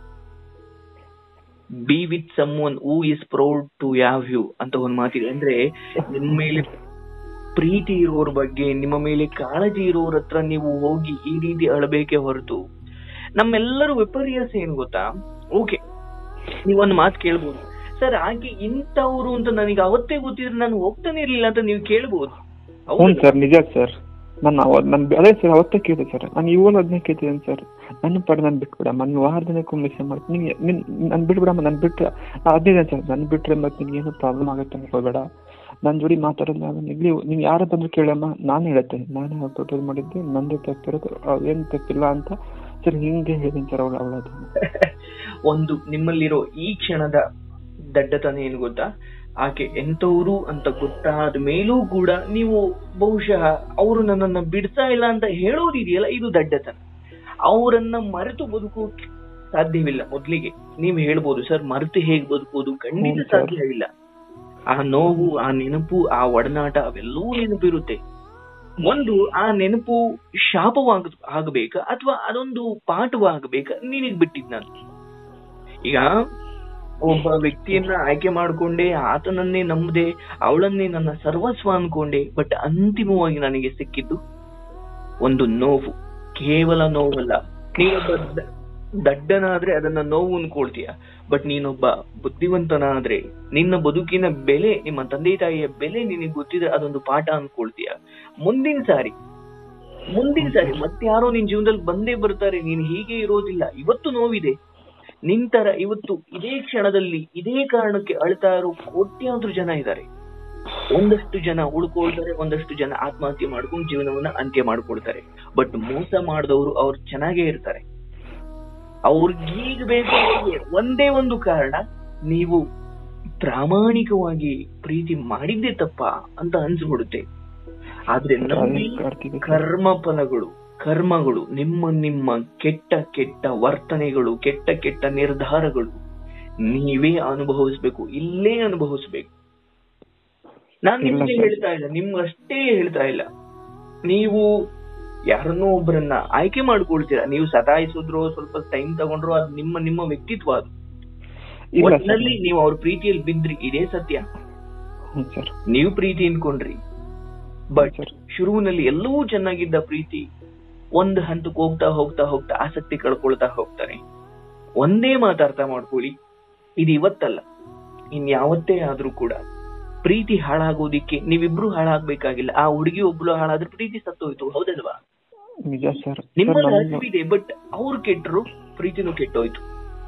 be with someone who is proud to have you ಅಂತ ಒಂದ್ ಮಾತಿದೆ ಅಂದ್ರೆ ನಿಮ್ಮ ಮೇಲೆ ಪ್ರೀತಿ ಇರೋರ ಬಗ್ಗೆ ನಿಮ್ಮ ಮೇಲೆ ಕಾಳಜಿ ಇರೋರ ಹತ್ರ ನೀವು ಹೋಗಿ ಈ ರೀತಿ ಅಳಬೇಕೆ ಹೊರತು ನಮ್ಮೆಲ್ಲರೂ ವಿಪರ್ಯಾಸ ಏನ್ ಗೊತ್ತಾ ಓಕೆ ನೀವೊಂದು ಮಾತು ಕೇಳ್ಬೋದು ಸರ್ ಆಕೆ ಇಂಥವ್ರು ಅಂತ ನನಗೆ ಅವತ್ತೇ ಗೊತ್ತಿದ್ರೆ ನಾನು ಹೋಗ್ತಾನೆ ಇರ್ಲಿಲ್ಲ ಅಂತ ನೀವು ಕೇಳ್ಬೋದು ಹ್ಞೂ ಹೌದಾ? ಸರ್ ನಿಜ ಸರ್ ನಾನು ಅವ ನನ್ ಅದೇ ಸರ್ ಅವತ್ತೇ ಕೇಳಿದೆ ಸರ್ ನಾನು ಇವಾಗ ಅದನ್ನೇ ಕೇಳ್ತಿದ್ದೇನೆ ಸರ್ ನನ್ನ ಪಡೆ ನಾನು ಬಿಟ್ಬಿಡಮ್ಮ ನಾನು ವಾರ ದಿನಕ್ಕೂ ಮಿಸ್ ಮಾಡ್ತೀನಿ ನಿನ್ಗೆ ನಿನ್ ನಾನು ಬಿಟ್ಬಿಡಮ್ಮ ನಾನು ಬಿಟ್ರೆ ಅದಿದೆ ಸರ್ ನಾನು ಬಿಟ್ರೆ ಮತ್ತೆ ನಿನ್ಗೆ ಏನೋ ಪ್ರಾಬ್ಲಮ್ ಆಗುತ್ತೆ ಅನ್ಕೋಬೇಡ ನನ್ನ ಜೋಡಿ ಮಾತಾಡೋದು ನಾನು ಇಲ್ಲಿ ನೀವು ಯಾರ ಬಂದ್ರು ಕೇಳಮ್ಮ ನಾನು ಹೇಳುತ್ತೆ ನಾನೇ ಪ್ರಪೋಸ್ ಮಾಡಿದ್ದೆ ನಂದೇ ತಪ್ಪಿರೋದು ಏನು ತಪ್ಪಿಲ್ಲ ಅಂತ ಸರ್ ಹಿಂಗೆ ಹೇಳಿದ್ದೀನಿ ಸರ್ ಅವಳು ಅವಳದು ಒಂದು ನಿಮ್ಮಲ್ಲಿರೋ ಈ ಕ್ಷಣದ ದಡ್ಡತನ ಏನು ಗೊತ್ತಾ ಆಕೆ ಎಂತವ್ರು ಅಂತ ಗೊತ್ತಾದ ಮೇಲೂ ಕೂಡ ನೀವು ಬಹುಶಃ ಅವರು ನನ್ನನ್ನ ಬಿಡ್ತಾ ಇಲ್ಲ ಅಂತ ಹೇಳೋದಿದೆಯಲ್ಲ ಇದು ದಡ್ಡತನ ಅವರನ್ನ ಮರೆತು ಬದುಕೋಕೆ ಸಾಧ್ಯವಿಲ್ಲ ಮೊದ್ಲಿಗೆ ನೀವು ಹೇಳ್ಬೋದು ಸರ್ ಮರೆತು ಹೇಗ್ ಬದುಕೋದು ಖಂಡಿತ ಹ್ಮ್ ಸರ್. ಸಾಧ್ಯ ಇಲ್ಲ ಆ ನೋವು ಆ ನೆನಪು ಆ ಒಡನಾಟ ಅವೆಲ್ಲವೂ ನೆನಪಿರುತ್ತೆ ಒಂದು ಆ ನೆನಪು ಶಾಪವಾಗ ಆಗಬೇಕಾ ಅಥವಾ ಅದೊಂದು ಪಾಠವಾಗಬೇಕಾ ನಿನಗ್ ಬಿಟ್ಟಿದ್ ನಾನು ಈಗ ಒಬ್ಬ ವ್ಯಕ್ತಿಯನ್ನ ಆಯ್ಕೆ ಮಾಡ್ಕೊಂಡೆ ಆತನನ್ನೇ ನಂಬದೆ ಅವಳನ್ನೇ ನನ್ನ ಸರ್ವಸ್ವ ಅನ್ಕೊಂಡೆ ಬಟ್ ಅಂತಿಮವಾಗಿ ನನಗೆ ಸಿಕ್ಕಿದ್ದು ಒಂದು ನೋವು ಕೇವಲ ನೋವಲ್ಲ ನೀನೊಬ್ಬ ದ- ದಡ್ಡನಾದ್ರೆ ಅದನ್ನ ನೋವು ಅನ್ಕೊಳ್ತೀಯ ಬಟ್ ನೀನೊಬ್ಬ ಬುದ್ಧಿವಂತನಾದ್ರೆ ನಿನ್ನ ಬದುಕಿನ ಬೆಲೆ ನಿಮ್ಮ ತಂದೆ ತಾಯಿಯ ಬೆಲೆ ನಿನಗೆ ಗೊತ್ತಿದ್ರೆ ಅದೊಂದು ಪಾಠ ಅನ್ಕೊಳ್ತೀಯ ಮುಂದಿನ ಸಾರಿ ಮುಂದಿನ ಸಾರಿ ಮತ್ತಾರೋ ನಿನ್ ಜೀವನದಲ್ಲಿ ಬಂದೇ ಬರ್ತಾರೆ ನೀನ್ ಹೀಗೆ ಇರೋದಿಲ್ಲ ಇವತ್ತು ನೋವಿದೆ ನಿಂತರ ಇವತ್ತು ಇದೇ ಕ್ಷಣದಲ್ಲಿ ಇದೇ ಕಾರಣಕ್ಕೆ ಅಳ್ತಾ ಇರೋ ಕೋಟ್ಯಾಂತರ ಜನ ಇದ್ದಾರೆ ಒಂದಷ್ಟು ಜನ ಉಳ್ಕೊಳ್ತಾರೆ ಒಂದಷ್ಟು ಜನ ಆತ್ಮಹತ್ಯೆ ಮಾಡ್ಕೊಂಡು ಜೀವನವನ್ನ ಅಂತ್ಯ ಮಾಡ್ಕೊಳ್ತಾರೆ ಬಟ್ ಮೋಸ ಮಾಡಿದವರು ಅವ್ರು ಚೆನ್ನಾಗೇ ಇರ್ತಾರೆ ಅವ್ರಿಗೀಗ ಬೇಕು ಅವ್ರಿಗೆ ಒಂದೇ ಒಂದು ಕಾರಣ ನೀವು ಪ್ರಾಮಾಣಿಕವಾಗಿ ಪ್ರೀತಿ ಮಾಡಿದ್ದೇ ತಪ್ಪ ಅಂತ ಅನ್ಸ್ಬಿಡುತ್ತೆ ಆದ್ರೆ ನಂಬಿ ಕಾಡ್ತಿದೆ ಸರ್. ಕರ್ಮ ಫಲಗಳು ಕರ್ಮಗಳು ನಿಮ್ಮ ನಿಮ್ಮ ಕೆಟ್ಟ ಕೆಟ್ಟ ವರ್ತನೆಗಳು ಕೆಟ್ಟ ಕೆಟ್ಟ ನಿರ್ಧಾರಗಳು ನೀವೇ ಅನುಭವಿಸ್ಬೇಕು ಇಲ್ಲೇ ಅನುಭವಿಸ್ಬೇಕು ನಾನ್ ಇಲ್ಲ ನಿಮ್ಗೆ ಸರ್. ಹೇಳ್ತಾ ಇಲ್ಲ ನಿಮ್ಗಷ್ಟೇ ಹೇಳ್ತಾ ಇಲ್ಲ ನೀವು ಯಾರನ್ನೋ ಒಬ್ಬರನ್ನ ಆಯ್ಕೆ ಮಾಡ್ಕೊಳ್ತೀರಾ ನೀವು ಸತಾಯಿಸಿದ್ರು ಸ್ವಲ್ಪ ಟೈಮ್ ತಗೊಂಡ್ರು ಅದು ನಿಮ್ಮ ನಿಮ್ಮ ವ್ಯಕ್ತಿತ್ವ ಅದು ಇಲ್ಲ ಸರ್ ಒಟ್ಟಿನಲ್ಲಿ ನೀವು ಅವ್ರ ಪ್ರೀತಿಯಲ್ಲಿ ಬಿದ್ರಿ ಇದೇ ಸತ್ಯ ಹ್ಞೂ ಸರ್ ನೀವು ಪ್ರೀತಿ ಅನ್ಕೊಂಡ್ರಿ ಬಟ್ ಸರ್ ಶುರುವಿನಲ್ಲಿ ಎಲ್ಲವೂ ಚೆನ್ನಾಗಿದ್ದ ಪ್ರೀತಿ ಒಂದು ಹಂತಕ್ಕೆ ಹೋಗ್ತಾ ಹೋಗ್ತಾ ಹೋಗ್ತಾ ಆಸಕ್ತಿ ಕಳ್ಕೊಳ್ತಾ ಹೋಗ್ತಾರೆ ಒಂದೇ ಮಾತು ಅರ್ಥ ಮಾಡ್ಕೊಳ್ಳಿ ಇದು ಇವತ್ತಲ್ಲ ಇನ್ಯಾವತ್ತೇ ಆದ್ರೂ ಕೂಡ ಪ್ರೀತಿ ಹಾಳಾಗೋದಿಕ್ಕೆ ನೀವಿಬ್ರು ಹಾಳಾಗ್ಬೇಕಾಗಿಲ್ಲ ಆ ಹುಡುಗಿ ಒಬ್ಳು ಹಾಳಾದ್ರೆ ಪ್ರೀತಿ ಸತ್ತೋಯ್ತು ಹೌದಲ್ವಾ ನಿಜ ಸರ್ ಸರ್ ನಿಮ್ಮಲ್ಲಿ ನನ್ನ ಹಸಿವಿದೆ ಬಟ್ ಅವ್ರು ಕೆಟ್ಟರು ಪ್ರೀತಿನೂ ಕೆಟ್ಟೋಯ್ತು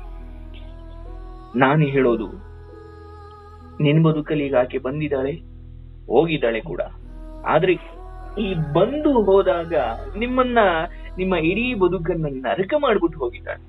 ನಾನು ಹೇಳೋದು ನಿನ್ ಬದುಕಲ್ಲಿ ಈಗ ಆಕೆ ಬಂದಿದ್ದಾಳೆ ಹೋಗಿದ್ದಾಳೆ ಕೂಡ ಆದ್ರೆ ಈ ಬಂದು ಹೋದಾಗ ನಿಮ್ಮನ್ನ ನಿಮ್ಮ ಇಡೀ ಬದುಕನ್ನ ನರಕ ಮಾಡ್ಬಿಟ್ಟು ಹೋಗಿದ್ದಾಳೆ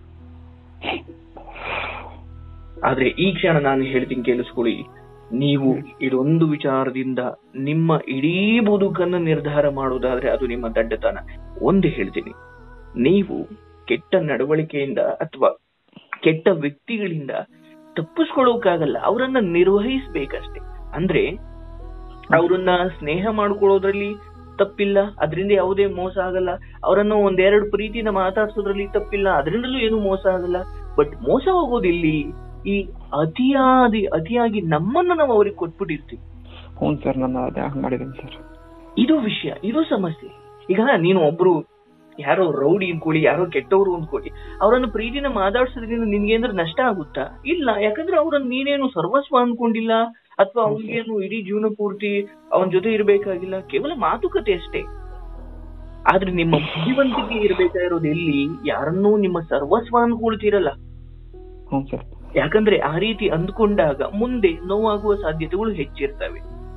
ಆದ್ರೆ ಈ ಕ್ಷಣ ನಾನು ಹೇಳ್ತೀನಿ ಕೇಳಿಸ್ಕೊಳ್ಳಿ ನೀವು ಇದೊಂದು ವಿಚಾರದಿಂದ ನಿಮ್ಮ ಇಡೀ ಬದುಕನ್ನ ನಿರ್ಧಾರ ಮಾಡೋದಾದ್ರೆ ಅದು ನಿಮ್ಮ ದಡ್ಡತನ ಒಂದು ಹೇಳ್ತೀನಿ ನೀವು ಕೆಟ್ಟ ನಡವಳಿಕೆಯಿಂದ ಅಥವಾ ಕೆಟ್ಟ ವ್ಯಕ್ತಿಗಳಿಂದ ತಪ್ಪಿಸ್ಕೊಳ್ಳೋಕಾಗಲ್ಲ ಅವರನ್ನ ನಿರ್ವಹಿಸ್ಬೇಕಷ್ಟೇ ಅಂದ್ರೆ ಅವರನ್ನ ಸ್ನೇಹ ಮಾಡ್ಕೊಳ್ಳೋದ್ರಲ್ಲಿ ತಪ್ಪಿಲ್ಲ ಅದರಿಂದ ಯಾವುದೇ ಮೋಸ ಆಗಲ್ಲ ಅವರನ್ನ ಒಂದೆರಡು ಪ್ರೀತಿನ ಮಾತಾಡ್ಸೋದ್ರಲ್ಲಿ ತಪ್ಪಿಲ್ಲ ಅದರಿಂದಲೂ ಏನು ಮೋಸ ಆಗಲ್ಲ ಬಟ್ ಮೋಸ ಹೋಗೋದು ಇಲ್ಲಿ ಈ ಅತಿಯಾದಿ ಅತಿಯಾಗಿ ನಮ್ಮನ್ನ ನಾವು ಅವ್ರಿಗೆ ಕೊಟ್ಬಿಟ್ಟಿರ್ತೀವಿ ಹ್ಞೂ ಸರ್ ನಾನು ಅದೇ ಹಂಗೆ ಮಾಡಿದ್ದೀನಿ ಸರ್ ಇದು ವಿಷಯ ಇದು ಸಮಸ್ಯೆ ಈಗ ನೀನು ಒಬ್ರು ಯಾರೋ ರೌಡಿ ಅನ್ಕೊಳ್ಳಿ ಯಾರೋ ಕೆಟ್ಟವರು ಅನ್ಕೊಳ್ಳಿ ಅವರನ್ನು ಪ್ರೀತಿನ ಮಾತಾಡ್ಸೋದ್ರಿಂದ ನಿನ್ಗೇನಾದ್ರು ನಷ್ಟ ಆಗುತ್ತಾ ಇಲ್ಲ ಯಾಕಂದ್ರೆ ಅವ್ರನ್ನ ನೀನೇನು ಸರ್ವಸ್ವ ಅನ್ಕೊಂಡಿಲ್ಲ ಅಥವಾ ಅವನಿಗೇನು ಇಡೀ ಜೀವನ ಪೂರ್ತಿ ಅವನ ಜೊತೆ ಇರ್ಬೇಕಾಗಿಲ್ಲ ಕೇವಲ ಮಾತುಕತೆ ಅಷ್ಟೇ ಆದ್ರೆ ನಿಮ್ಮ ಬುದ್ಧಿವಂತಿಕೆ ಇರ್ಬೇಕಾಗಿರೋದು ಎಲ್ಲಿ ಯಾರನ್ನೂ ನಿಮ್ಮ ಸರ್ವಸ್ವ ಅನ್ಕೊಳ್ತಿರಲ್ಲ ಹ್ಞೂ ಸರ್ ಯಾಕಂದ್ರೆ ಆ ರೀತಿ ಅಂದ್ಕೊಂಡಾಗ ಮುಂದೆ ನೋವಾಗುವ ಸಾಧ್ಯತೆಗಳು ಹೆಚ್ಚಿರ್ತವೆ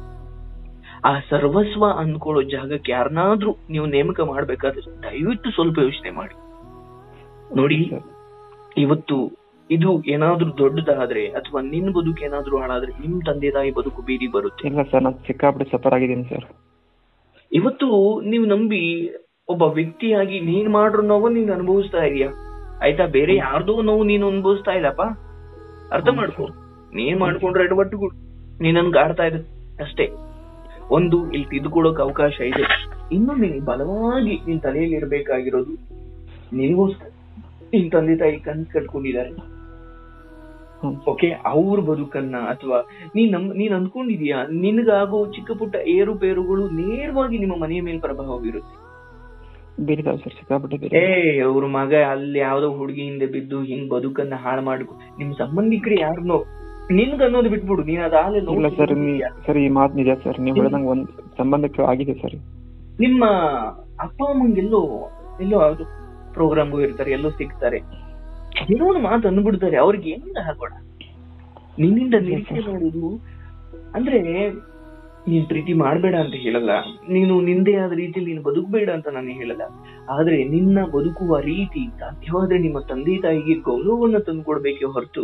ಆ ಸರ್ವಸ್ವ ಅಂದ್ಕೊಳ್ಳೋ ಜಾಗಕ್ಕೆ ಯಾರನ್ನಾದ್ರೂ ನೀವು ನೇಮಕ ಮಾಡ್ಬೇಕಾದ್ರೆ ದಯವಿಟ್ಟು ಸ್ವಲ್ಪ ಯೋಚನೆ ಮಾಡಿ ನೋಡಿ ಸರ್ ಇವತ್ತು ಇದು ಏನಾದ್ರೂ ದೊಡ್ಡದಾದ್ರೆ ಅಥವಾ ನಿನ್ ಬದುಕು ಏನಾದ್ರೂ ಹಾಳಾದ್ರೆ ನಿಮ್ ತಂದೆ ತಾಯಿ ಬದುಕು ಬೀದಿ ಬರುತ್ತೆ ಇಲ್ಲ ಸರ್ ನಾನು ಸಿಕ್ಕಾಪಟ್ಟೆ ಸಫರ್ ಆಗಿದ್ದೀನಿ ಸರ್ ಇವತ್ತು ನೀವು ನಂಬಿ ಒಬ್ಬ ವ್ಯಕ್ತಿಯಾಗಿ ನೀನ್ ಮಾಡ್ರೋ ನೋವು ನೀನ್ ಅನುಭವಿಸ್ತಾ ಇದೀಯ ಆಯ್ತಾ ಬೇರೆ ಯಾರ್ದೋ ನೋವು ನೀನು ಅನುಭವಿಸ್ತಾ ಇಲ್ಲಪ್ಪ ಅರ್ಥ ಮಾಡ್ಕೊ ನೀನ್ ಮಾಡ್ಕೊಂಡ್ರೆ ಎಡವಟ್ಟುಗಳು ನೀನನ್ ಗಾಡ್ತಾ ಇದೆ ಅಷ್ಟೇ ಒಂದು ಇಲ್ಲಿ ತಿದ್ದುಕೊಳ್ಳೋಕ್ ಅವಕಾಶ ಇದೆ ಇನ್ನು ನೀನ್ ಬಲವಾಗಿ ನಿನ್ ತಲೆಯಲ್ಲಿ ಇರ್ಬೇಕಾಗಿರೋದು ನಿನಗೋಸ್ಕರ ನಿನ್ ತಂದೆ ತಾಯಿ ಕನ್ಸ್ ಕಟ್ಕೊಂಡಿದ್ದಾರೆ ಹ್ಞೂ ಓಕೆ ಅವ್ರ ಬದುಕನ್ನ ಅಥವಾ ನೀನ್ ನಮ್ ನೀನ್ ಅಂದ್ಕೊಂಡಿದೀಯಾ ನಿನ್ಗಾಗೋ ಚಿಕ್ಕ ಪುಟ್ಟ ಏರುಪೇರುಗಳು ನೇರವಾಗಿ ನಿಮ್ಮ ಮನೆಯ ಮೇಲೆ ಪ್ರಭಾವ ಬೀರುತ್ತೆ ಬೀರಿದಾವೆ ಸರ್ ಸಿಕ್ಕಾಪಟ್ಟೆ ಏ ಬೀರಿ ಅವ್ರ ಮಗ ಅಲ್ಲಿ ಯಾವ್ದೋ ಹುಡುಗಿ ಹಿಂದೆ ಬಿದ್ದು ಹಿಂಗ್ ಬದುಕನ್ನ ಹಾಳು ಮಾಡ್ಕೊ ನಿಮ್ ಸಂಬಂಧಿಕರು ಯಾರನ್ನೋ ನಿನ್ಗ ಅನ್ನೋದು ಬಿಟ್ಬಿಡು ನೀನ್ ಅದಾಲೆ ಇಲ್ಲ ಸರ್ ನೀ ಸರ್ ಈ ಮಾತು ನಿಜ ಸರ್ ನೀವು ಹೇಳ್ದಂಗೆ ಒಂದ್ ಸಂಬಂಧಕ್ಕೆ ಆಗಿದೆ ಸರ್ ನಿಮ್ಮ ಅಪ್ಪ ಅಮ್ಮಂಗೆಲ್ಲೋ ಎಲ್ಲೋ ಯಾವ್ದು ಪ್ರೋಗ್ರಾಮ್ಗೂ ಇರ್ತಾರೆ ಎಲ್ಲೋ ಸಿಗ್ತಾರೆ ಏನೋ ಒಂದು ಮಾತು ಅಂದ್ಬಿಡ್ತಾರೆ ಅವ್ರಿಗೆ ಏನಿಲ್ಲ ಹಾಕೋಣ ನಿನ್ನಿಂದ ನಿರೀಕ್ಷೆ ಮಾಡೋದು ಅಂದ್ರೆ ನೀನ್ ಪ್ರೀತಿ ಮಾಡ್ಬೇಡ ಅಂತ ಹೇಳಲ್ಲ ನೀನು ನಿಂದೇ ಆದ ರೀತಿಯಲ್ಲಿ ನೀನು ಬದುಕಬೇಡ ಅಂತ ನಾನು ಹೇಳಲ್ಲ ಆದ್ರೆ ನಿನ್ನ ಬದುಕುವ ರೀತಿ ಸಾಧ್ಯವಾದ್ರೆ ನಿಮ್ಮ ತಂದೆ ತಾಯಿಗೆ ಗೌರವವನ್ನ ತಂದ್ಕೊಡ್ಬೇಕೇ ಹೊರತು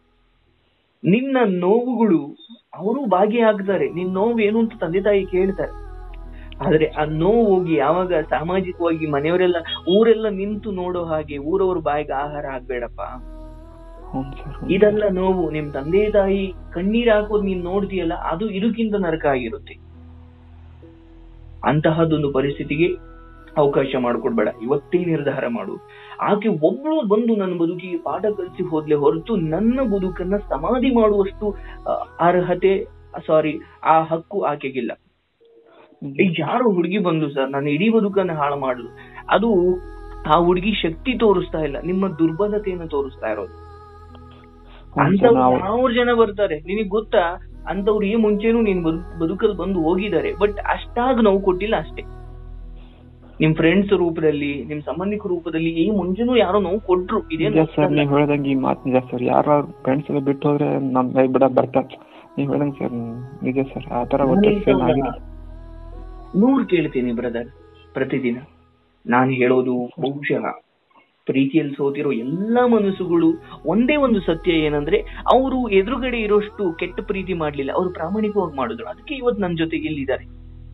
ನಿನ್ನ ನೋವುಗಳು ಅವರು ಭಾಗಿಯಾಗ್ತಾರೆ ನಿನ್ ನೋವು ಏನು ಅಂತ ತಂದೆ ತಾಯಿ ಕೇಳ್ತಾರೆ ಆದ್ರೆ ಆ ನೋವು ಹೋಗಿ ಯಾವಾಗ ಸಾಮಾಜಿಕವಾಗಿ ಮನೆಯವರೆಲ್ಲ ಊರೆಲ್ಲ ನಿಂತು ನೋಡೋ ಹಾಗೆ ಊರವ್ರ ಬಾಯಿಗೆ ಆಹಾರ ಆಗ್ಬೇಡಪ್ಪ ಹ್ಞೂ ಸರ್ ಇದೆಲ್ಲ ನೋವು ನಿಮ್ ತಂದೆ ತಾಯಿ ಕಣ್ಣೀರ್ ಹಾಕೋದ್ ನೀನ್ ನೋಡ್ತೀಯಲ್ಲ ಅದು ಇದಕ್ಕಿಂತ ನರಕ ಆಗಿರುತ್ತೆ ಅಂತಹದೊಂದು ಪರಿಸ್ಥಿತಿಗೆ ಅವಕಾಶ ಮಾಡ್ಕೊಡ್ಬೇಡ ಇವತ್ತೇ ನಿರ್ಧಾರ ಮಾಡು ಆಕೆ ಒಬ್ಳು ಬಂದು ನನ್ನ ಬದುಕಿಗೆ ಪಾಠ ಕಲಿಸಿ ಹೋದ್ಲೆ ಹೊರತು ನನ್ನ ಬದುಕನ್ನ ಸಮಾಧಿ ಮಾಡುವಷ್ಟು ಆ, ಅರ್ಹತೆ ಸಾರಿ ಆ ಹಕ್ಕು ಆಕೆಗಿಲ್ಲ ಈಗ ಯಾರೋ ಹುಡುಗಿ ಬಂದು ಸರ್ ನಾನು ಇಡೀ ಬದುಕನ್ನ ಹಾಳು ಮಾಡಲು ಅದು ಆ ಹುಡುಗಿ ಶಕ್ತಿ ತೋರಿಸ್ತಾ ಇಲ್ಲ ನಿಮ್ಮ ದುರ್ಬಲತೆಯನ್ನು ತೋರಿಸ್ತಾ ಇರೋದು ಹ್ಮ್ ಸರ್, ಅಂತವ್ರು ನಾವು ಸಾವಿರ ಜನ ಬರ್ತಾರೆ ನಿನಗ್ ಗೊತ್ತಾ ಅಂತವ್ರು ಈ ಮುಂಚೆನೂ ನೀನ್ ಬದು- ಬದುಕಲ್ಲಿ ಬಂದು ಹೋಗಿದ್ದಾರೆ ಬಟ್ ಅಷ್ಟಾಗ ನೋವು ಕೊಟ್ಟಿಲ್ಲ ಅಷ್ಟೇ ನಿಮ್ ಫ್ರೆಂಡ್ಸ್ ರೂಪದಲ್ಲಿ ನಿಮ್ ಸಂಬಂಧಿಕ ರೂಪದಲ್ಲಿ ಈ ಮುಂಚೆನೂ ಯಾರೋ ನೋವು ಕೊಟ್ರು ಇದೇನು ನಿಜ ಸರ್ ನೀವು ಹೇಳ್ದಂಗೆ ಈ ಮಾತು ನಿಜ ಸರ್ ಯಾರು ಫ್ರೆಂಡ್ಸ್ ಎಲ್ಲ ಬಿಟ್ಟು ಹೋದ್ರೆ ನಮ್ ಕೈ ಬಿಡ ಬರ್ತಾರೆ ನೀವು ಹೇಳ್ದಂಗೆ ಸರ್ ನಿಜ ಸರ್ ಆ ಥರ ಒಟ್ಟು ಫೇಲ್ ಆಗಿದೆ ನೂರ್ ಕೇಳ್ತೀನಿ ಬ್ರದರ್ ಪ್ರತಿದಿನ ನಾನು ಹೇಳೋದು ಬಹುಶಃ ಪ್ರೀತಿಯಲ್ಲಿ ಸೋತಿರೋ ಎಲ್ಲಾ ಮನಸ್ಸುಗಳು ಒಂದೇ ಒಂದು ಸತ್ಯ ಏನಂದ್ರೆ ಅವರು ಎದುರುಗಡೆ ಇರೋಷ್ಟು ಕೆಟ್ಟ ಪ್ರೀತಿ ಮಾಡ್ಲಿಲ್ಲ ಅವರು ಪ್ರಾಮಾಣಿಕವಾಗಿ ಮಾಡಿದ್ರು ಅದಕ್ಕೆ ಇವತ್ತು ನನ್ನ ಜೊತೆಗೆ ಇಲ್ಲಿದ್ದಾರೆ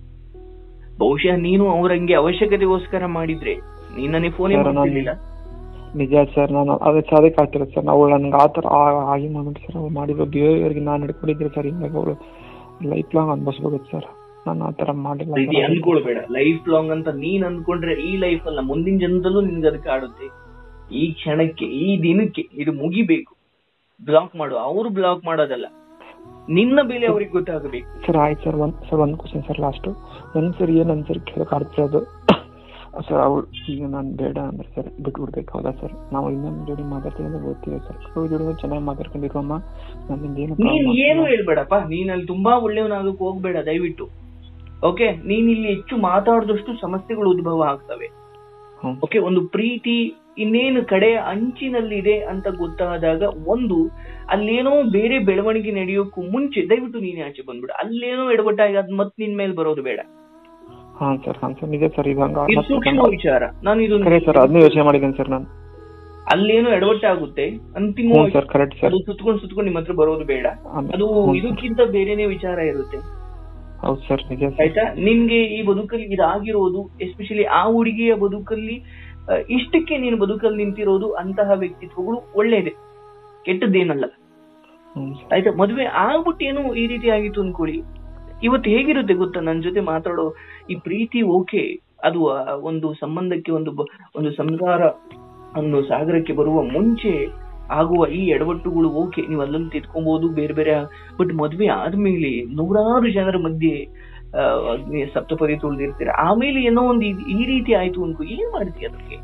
ಬಹುಶಃ ನೀನು ಅವ್ರಂಗೆ ಅವಶ್ಯಕತೆಗೋಸ್ಕರ ಮಾಡಿದ್ರೆ ನೀನ್ ನನಗೆ ಫೋನೇ ಸರ್, ನಾನು- ಮಾಡ್ತಿರ್ಲಿಲ್ಲ ನಿಜ ಸರ್ ನಾನು ಅದಕ್ಕೆ ಅದಕ್ಕೆ ಆಗ್ತಿಲ್ಲ ಸರ್ ನಾವು ನನ್ಗೆ ಆ ಥರ ಆಗಿ ಮಾಡಿ ಸರ್ ಅವ್ರು ಮಾಡಿರೋ ಬಿಹೇವಿಯರ್ಗೆ ನಾನು ಹಿಡ್ಕೊಂಡಿದ್ರೆ ಸರ್ ಹಿಂಗಾಗಿ ಅವರು ಲೈಫ್ ಲಾಂಗ್ ಅನ್ಭವಿಸ್ಬೇಕು ಸರ್ ನಾನು ಆ ಥರ ಮಾಡಿಲ್ಲ ಪ್ರೀತಿ ಸರ್ ಅನ್ಕೊಳ್ಬೇಡ ಲೈಫ್ ಲಾಂಗ್ ಅಂತ ನೀನ್ ಅನ್ಕೊಂಡ್ರೆ ಈ ಲೈಫ್ ಅಲ್ಲ ಮುಂದಿನ ಜನ್ಮದಲ್ಲೂ ನಿನ್ಗೆ ಅದಕ್ಕೆ ಆಡುತ್ತೆ ಈ ಕ್ಷಣಕ್ಕೆ ಈ ದಿನಕ್ಕೆ ಇದು ಮುಗಿಬೇಕು ಬ್ಲಾಕ್ ಮಾಡು ಅವ್ರು ಬ್ಲಾಕ್ ಮಾಡೋದಲ್ಲ ನಿನ್ನ ಬೆಲೆ ಅವ್ರಿಗೆ ಗೊತ್ತಾಗಬೇಕು ಸರ್ ಆಯ್ತು ಸರ್ ಒಂದು ಸರ್ ಒಂದು ಕ್ವಶನ್ ಸರ್ ಲಾಸ್ಟು ಒಂದು ಸರ್ ಏನಂತ ಸರ್ ಕೇಳಕ್ಕೆ ಆಗ್ತಿರೋದು ಸರ್ ಅವ್ರು ಈಗ ನಾನು ಬೇಡ ಅಂದ್ರೆ ಸರ್ ಬಿಟ್ಬಿಡ್ಬೇಕು ಹೌದಾ ಸರ್ ನಾವು ಇನ್ನೊಂದು ಜೋಡಿ ಮಾತಾಡ್ತೀವಿ ಅಂತ ಗೊತ್ತಿದೆ ಸರ್ ಅವ್ರ ಜೋಡಿ ಚೆನ್ನಾಗಿ ಮಾತಾಡ್ಕೊಂಡಿರುವಮ್ಮ ನನ್ನಿಂದ ಏನು ನೀನ್ problem ಏನು ಆಗ್ತಿಲ್ಲ. ಹೇಳ್ಬೇಡಪ್ಪ ನೀನ್ ಅಲ್ಲಿ ತುಂಬಾ ಒಳ್ಳೆಯವನಾಗಕ್ ಹೋಗ್ಬೇಡ ದಯವಿಟ್ಟು ಓಕೆ ನೀನ್ ಇಲ್ಲಿ ಹೆಚ್ಚು ಮಾತಾಡಿದಷ್ಟು ಸಮಸ್ಯೆಗಳು ಉದ್ಭವ ಆಗ್ತವೆ ಹ್ಞೂ ಓಕೆ ಒಂದು ಪ್ರೀತಿ ಇನ್ನೇನು ಕಡೆ ಅಂಚಿನಲ್ಲಿದೆ ಅಂತ ಗೊತ್ತಾದಾಗ ಒಂದು ಅಲ್ಲೇನೋ ಬೇರೆ ಬೆಳವಣಿಗೆ ನಡೆಯೋಕ್ಕೂ ಮುಂಚೆ ದಯವಿಟ್ಟು ನೀನ್ ಆಚೆ ಬಂದ್ಬಿಡು ಅಲ್ಲೇನೋ ಎಡವಟ್ಟಾಗಿ ಅದ್ ಮತ್ ನಿನ್ ಮೇಲೆ ಬರೋದು ಬೇಡ ಹಾಂ ಸರ್ ಹಾಂ ಸರ್ ನಿಜ ಸರ್ ಇದು ಹಂಗ ಇದು ಸೂಕ್ಷ್ಮ ವಿಚಾರ ನಾನು ಇದು ಕರೆ ಸರ್ ಅದನ್ನೇ ಯೋಚನೆ ಮಾಡಿದ್ದೇನೆ ಸರ್ ನಾನು ಅಲ್ಲೇನೋ ಎಡವಟ್ಟಾಗುತ್ತೆ ಹ್ಞೂ ಅಂತಿಮವಾಗಿ ಸರ್ ಕರೆಕ್ಟ್ ಸರ್ ಅದು ಸುತ್ಕೊಂಡ್ ಸುತ್ಕೊಂಡ್ ನಿಮ್ಮ ಹತ್ರ ಬರೋದು ಬೇಡ ಆಮೇಲೆ- ಅದು ಹ್ಞೂ ಸರ್. ಇದಕ್ಕಿಂತ ಬೇರೆನೆ ವಿಚಾರ ಇರುತ್ತೆ ಹೌದು ಸರ್ ನಿಜ ಸರ್ ಆಯ್ತಾ ನಿನ್ಗೆ ಈ ಬದುಕಲ್ಲಿ ಇದಾಗಿರೋದು ಎಸ್ಪೆಷಲಿ ಆ ಹುಡುಗಿಯ ಬದುಕಲ್ಲಿ ಆ, ಇಷ್ಟಕ್ಕೆ ನೀನು ಬದುಕಲ್ಲಿ ನಿಂತಿರೋದು ಅಂತಹ ವ್ಯಕ್ತಿತ್ವಗಳು ಒಳ್ಳೇದೆ ಕೆಟ್ಟದ್ದೇನಲ್ಲ ಹ್ಞೂ ಸರ್ ಆಯ್ತಾ ಮದುವೆ ಆಗ್ಬಿಟ್ಟೇನು ಈ ರೀತಿ ಆಗಿತ್ತು ಅನ್ಕೊಳ್ಳಿ ಇವತ್ತು ಹೇಗಿರುತ್ತೆ ಗೊತ್ತಾ ನನ್ನ ಜೊತೆ ಮಾತಾಡೋ ಈ ಪ್ರೀತಿ ಓಕೆ ಅದು ಆ ಒಂದು ಸಂಬಂಧಕ್ಕೆ ಒಂದು ಬ- ಒಂದು ಸಂಸಾರ ಒಂದು ಸಾಗರಕ್ಕೆ ಬರುವ ಮುಂಚೆ ಆಗುವ ಈ ಎಡವಟ್ಟುಗಳು ಓಕೆ ನೀವು ಅಲ್ಲಲ್ಲಿ ತಿದ್ಕೊಬಹುದು ಬೇರೆ ಬೇರೆ ಬಟ್ ಮದ್ವೆ ಆದ್ಮೇಲೆ ನೂರಾರು ಜನರ ಮಧ್ಯೆ ಆ, ಅಗ್ನಿ ಸಪ್ತಪದಿ ತುಳಿದಿರ್ತೀರ ಆಮೇಲೆ ಏನೋ ಒಂದು ಈ- ಈ ರೀತಿ ಆಯ್ತು ಅನ್ಕೋ ಏನ್ ಮಾಡ್ತೀಯ ಅದಕ್ಕೆ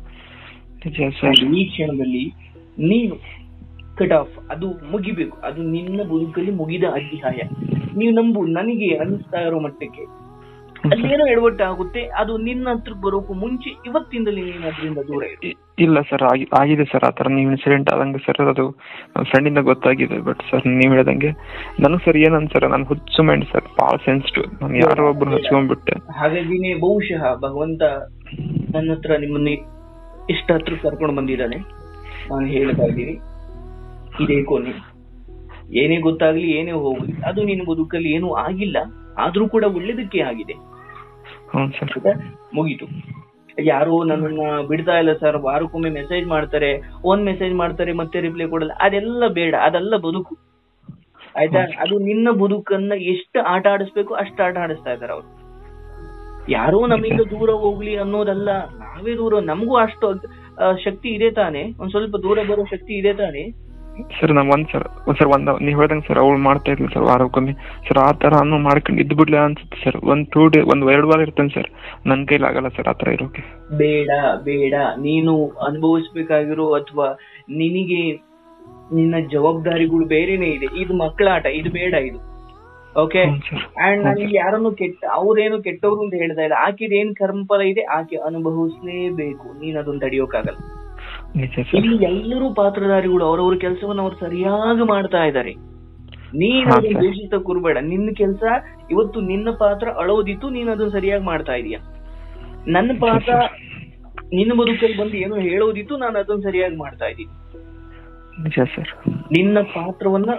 ನಿಜ ಸರ್ ಈ ಕ್ಷಣದಲ್ಲಿ ನೀನು ಕಟ್ ಆಫ್ ಅದು ಮುಗಿಬೇಕು ಅದು ನಿನ್ನ ಬದುಕಲ್ಲಿ ಮುಗಿದ ಅಧ್ಯಾಯ ನೀವು ನಂಬು ನನಗೆ ಅನಿಸ್ತಾ ಇರೋ ಮಟ್ಟಕ್ಕೆ ಹ್ಞೂ ಸರ್ ಅಲ್ಲೇನೋ ಎಡವಟ್ಟು ಆಗುತ್ತೆ ಅದು ನಿನ್ನ ಹತ್ರಕ್ಕೆ ಬರೋಕು ಮುಂಚೆ ಇವತ್ತಿಂದಲೇ ನೀನು ಅದರಿಂದ ದೂರ ಇರು ಇ- ಇಲ್ಲ ಸರ್ ಆಗಿ- ಆಗಿದೆ ಸರ್ ಆ ಥರ ನೀವು ಇನ್ಸಿಡೆಂಟ್ ಆದಂಗೆ ಸರ್ ಅದು ಫ್ರೆಂಡಿಂದ ಗೊತ್ತಾಗಿದೆ ಬಟ್ ಸರ್ ನೀವು ಹೇಳ್ದಂಗೆ ನನಗೆ ಸರ್ ಏನಂತ ಸರ್ ನಾನು ಹುಚ್ಚು ಮೈಂಡ್ ಸರ್ ಭಾಳ ಸೆನ್ಸಿಟಿವ್ ನಾನು ಯಾರೋ ಒಬ್ರು ಹಚ್ಕೊಂಡ್ಬಿಟ್ಟೆ ಹಾಗಾಗಿನೇ ಬಹುಶಃ ಭಗವಂತ ನನ್ನ ಹತ್ರ ನಿಮ್ಮನ್ನ ಇಷ್ಟ ಹತ್ರ ಕರ್ಕೊಂಡು ಬಂದಿದ್ದಾನೆ ನಾನು ಹೇಳ್ತಾ ಇದ್ದೀನಿ ಇದೇ ಕೊನೆ ಏನೇ ಗೊತ್ತಾಗ್ಲಿ ಏನೇ ಹೋಗ್ಲಿ ಅದು ನಿನ್ನ ಬದುಕಲ್ಲಿ ಏನೂ ಆಗಿಲ್ಲ ಆದ್ರೂ ಕೂಡ ಒಳ್ಳೇದಕ್ಕೆ ಆಗಿದೆ ಹ್ಞೂ ಸರ್ ಆಯ್ತಾ? ಮುಗೀತು ಯಾರೋ ನನ್ನನ್ನ ಬಿಡ್ತಾ ಇಲ್ಲ ಸರ್ ವಾರಕ್ಕೊಮ್ಮೆ ಮೆಸೇಜ್ ಮಾಡ್ತಾರೆ ಒಂದ್ ಮೆಸೇಜ್ ಮಾಡ್ತಾರೆ ಮತ್ತೆ ರಿಪ್ಲೈ ಕೊಡಲ್ಲ ಅದೆಲ್ಲ ಬೇಡ ಅದೆಲ್ಲ ಬದುಕು ಆಯ್ತಾ ಅದು ನಿನ್ನ ಬದುಕನ್ನ ಎಷ್ಟು ಆಟ ಆಡಿಸ್ಬೇಕು ಅಷ್ಟು ಆಟ ಆಡಿಸ್ತಾ ಇದಾರೆ ಅವ್ರು ಯಾರೋ ನಮ್ಮಿಂದ ದೂರ ಹೋಗ್ಲಿ ಅನ್ನೋದಲ್ಲ ನಾವೇ ದೂರ ನಮಗೂ ಅಷ್ಟು ಆ, ಶಕ್ತಿ ಇದೆ ತಾನೆ ಒಂದ್ ಸ್ವಲ್ಪ ದೂರ ಬರೋ ಶಕ್ತಿ ಇದೆ ತಾನೆ ಸರ್ ನಾ ಒಂದ್ ಸರ್ ಒಂದ್ ಸರ್ ಒಂದ್ ನೀವು ಹೇಳ್ದಂಗೆ ಸರ್ ಅವಳು ಮಾಡ್ತಾ ಇದ್ಲು ಸರ್ ವಾರಕ್ಕೊಮ್ಮೆ ಸರ್ ಆ ಥರ ಅನ್ನೋ ಮಾಡ್ಕೊಂಡು ಇದ್ದು ಬಿಡ್ಲ ಅನ್ಸುತ್ತೆ ಸರ್ ಒಂದ್ ಟೂ ಡೇ ಒಂದ್ ಎರಡು ವಾರ ಇರ್ತೇನೆ ಸರ್ ನನ್ನ ಕೈಲಿ ಆಗಲ್ಲ ಸರ್ ಆ ಥರ ಇರೋಕೆ ಬೇಡ ಬೇಡ ನೀನು ಅನುಭವಿಸ್ಬೇಕಾಗಿರೋ ಅಥವಾ ನಿನಗೆ ನಿನ್ನ ಜವಾಬ್ದಾರಿಗಳು ಬೇರೆನೆ ಇದೆ ಇದು ಮಕ್ಕಳ ಆಟ ಇದು ಬೇಡ ಇದು ಓಕೆ ಹ್ಞೂ ಸರ್ ಅಂಡ್ ನನಗೆ ಯಾರನ್ನು ಕೆಟ್ಟ ಅವ್ರೇನು ಕೆಟ್ಟವ್ರು ಅಂತ ಹೇಳ್ತಾ ಇಲ್ಲ ಆಕೆದ ಏನ್ ಕರ್ಮಫಲ ಇದೆ ಆಕೆ ಅನುಭವಿಸ್ಲೇಬೇಕು ನೀನ್ ಅದನ್ನ ತಡೆಯೋಕ್ಕಾಗಲ್ಲ ನಿಜ ಸರ್ ಇಲ್ಲಿ ಎಲ್ಲರೂ ಪಾತ್ರಧಾರಿಗಳು ಅವರವ್ರ ಕೆಲಸವನ್ನ ಅವ್ರು ಸರಿಯಾಗಿ ಮಾಡ್ತಾ ಇದ್ದಾರೆ ನೀನ್ ಹಾ, ಅದನ್ನ ಸರ್. ದ್ವೇಷಿತ ಕೂರ್ಬೇಡ ನಿನ್ನ ಕೆಲಸ ಇವತ್ತು ನಿನ್ನ ಪಾತ್ರ ಅಳೋದಿತ್ತು ನೀನ್ ಅದನ್ನ ಸರಿಯಾಗಿ ಮಾಡ್ತಾ ಇದೀಯ ನನ್ನ ಪಾತ್ರ ನಿನ್ನ ಬದುಕಲ್ಲಿ ಬಂದು ಏನೋ ಹೇಳೋದಿತ್ತು ನಾನು ಅದನ್ನ ಸರಿಯಾಗಿ ಮಾಡ್ತಾ ಇದ್ದೀನಿ ನಿಜ ಸರ್ ನಿನ್ನ ಪಾತ್ರವನ್ನ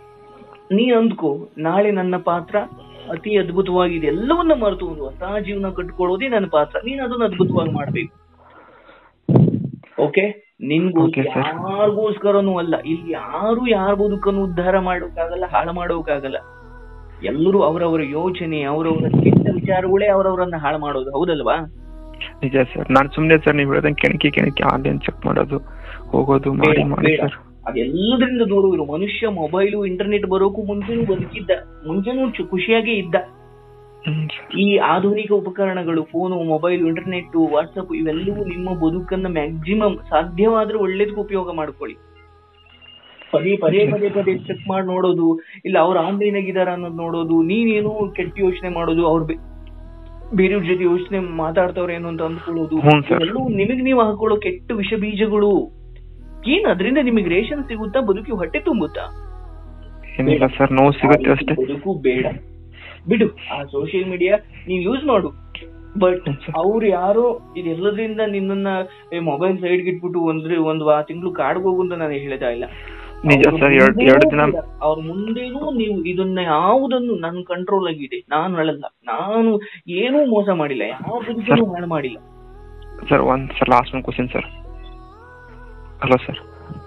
ನೀನ್ ಅಂದ್ಕೋ ನಾಳೆ ನನ್ನ ಪಾತ್ರ ಅತಿ ಅದ್ಭುತವಾಗಿದೆ ಎಲ್ಲವನ್ನ ಮರೆತು ಒಂದು ಹೊಸ ಜೀವನ ಕಟ್ಕೊಳ್ಳೋದೇ ನನ್ನ ಪಾತ್ರ ನೀನ್ ಅದನ್ನ ಅದ್ಭುತವಾಗಿ ಮಾಡ್ಬೇಕು ಓಕೆ ನಿನ್ಗೂ Okay, sir. ಯಾರಿಗೋಸ್ಕರನೂ ಅಲ್ಲ ಇಲ್ಲಿ ಯಾರು ಯಾರ ಬದುಕನ್ನು ಉದ್ಧಾರ ಮಾಡೋಕ್ಕಾಗಲ್ಲ ಹಾಳು ಮಾಡೋಕ್ಕಾಗಲ್ಲ ಎಲ್ಲರೂ ಅವರವರ ಯೋಚನೆ ಅವರವರ ಕೆಟ್ಟ ವಿಚಾರಗಳೇ ಅವರವರನ್ನ ಹಾಳು ಮಾಡೋದು ಹೌದಲ್ವಾ ನಿಜ ಸರ್ ನಾನು ಸುಮ್ಮನೆ ಸರ್ ನೀವು ಹೇಳ್ದಂಗೆ ಕೆಣಕಿ ಕೆಣಕಿ ಆನ್ಲೈನ್ ಚೆಕ್ ಮಾಡೋದು ಹೋಗೋದು ಮಾಡಿ ಬೇಡ, ಮಾಡಿ ಬೇಡ. ಸರ್ ಅದೆಲ್ಲದರಿಂದ ದೂರ ಇರು ಮನುಷ್ಯ ಮೊಬೈಲು ಇಂಟರ್ನೆಟ್ ಬರೋಕು ಮುಂಚೆನೂ ಬದುಕಿದ್ದ ಮುಂಚೆನೂ ಚು- ಖುಷಿಯಾಗೇ ಇದ್ದ ಹ್ಮ್ ಸರ್ ಈ ಆಧುನಿಕ ಉಪಕರಣಗಳು ಫೋನು ಮೊಬೈಲ್ ಇಂಟರ್ನೆಟ್ ವಾಟ್ಸಪ್ ಇವೆಲ್ಲವೂ ನಿಮ್ಮ ಬದುಕನ್ನ ಮ್ಯಾಕ್ಸಿಮಮ್ ಸಾಧ್ಯವಾದ್ರೆ ಒಳ್ಳೇದಕ್ಕೆ ಉಪಯೋಗ ಮಾಡ್ಕೊಳ್ಳಿ ಪದೇ ಪದೇ ಪದೇ ಪದೇ ಚೆಕ್ ಮಾಡಿ ನೋಡೋದು ಇಲ್ಲ ಅವ್ರು ಆನ್ಲೈನ್ ಆಗಿದಾರ ಅನ್ನೋದು ನೋಡೋದು ನೀನೇನೋ ಕೆಟ್ಟ ಯೋಚನೆ ಮಾಡೋದು ಅವ್ರ ಬೇರೆಯವ್ರ ಜೊತೆ ಯೋಚನೆ ಮಾತಾಡ್ತವ್ರ ಏನು ಅಂತ ಅಂದ್ಕೊಳ್ಳೋದು ಹ್ಞೂ ಸರ್. ಇವೆಲ್ಲವೂ ನಿಮಗ್ ನೀವು ಹಾಕೊಳ್ಳೋ ಕೆಟ್ಟ ವಿಷ ಬೀಜಗಳು ಏನ್ ಅದರಿಂದ ನಿಮಗೆ ರೇಷನ್ ಸಿಗುತ್ತಾ ಬದುಕಿ ಹೊಟ್ಟೆ ತುಂಬುತ್ತಾ ಏನಿಲ್ಲ ಸರ್ ನೋವು ಸಿಗುತ್ತೆ ಅಷ್ಟೇ ಬದುಕು ಬೇಡ ಬಿಡು ಆ ಸೋಷಿಯಲ್ ಮೀಡಿಯಾ ನೀನ್ ಯೂಸ್ ಮಾಡು ಬಟ್ ಹ್ಮ್ ಸರ್. ಅವ್ರು ಯಾರೋ ಇದೆಲ್ಲದ್ರಿಂದ ನಿನ್ನನ್ನ ಮೊಬೈಲ್ ಸೈಡ್ ಇಟ್ಬಿಟ್ಟು ಒಂದ್ರೆ ಒಂದ್ ವಾ ತಿಂಗಳು ಕಾಡ್ಗೆ ಹೋಗು ಅಂತ ನಾನು ಹೇಳ್ತಾ ಇಲ್ಲ ನಿಜ ಅವ್ರ ಸರ್ ಎರಡು ಮುಂದೆನೂ ಎರಡು ದಿನ ಕೂಡ, ಅವ್ರ ಮುಂದೆನೂ ನೀವು ಇದನ್ನ ಯಾವುದನ್ನು ನನ್ನ ಕಂಟ್ರೋಲ್ ಆಗಿದೆ ನಾನು ಹೇಳಲ್ಲ ನಾನು ಏನೂ ಮೋಸ ಮಾಡಿಲ್ಲ ಯಾವ ಬದುಕನ್ನು ಹಾಳು ಮಾಡಿಲ್ಲ ಸರ್ ಒಂದ್ ಸರ್ ಲಾಸ್ಟ್ ಒಂದು question sir hello sir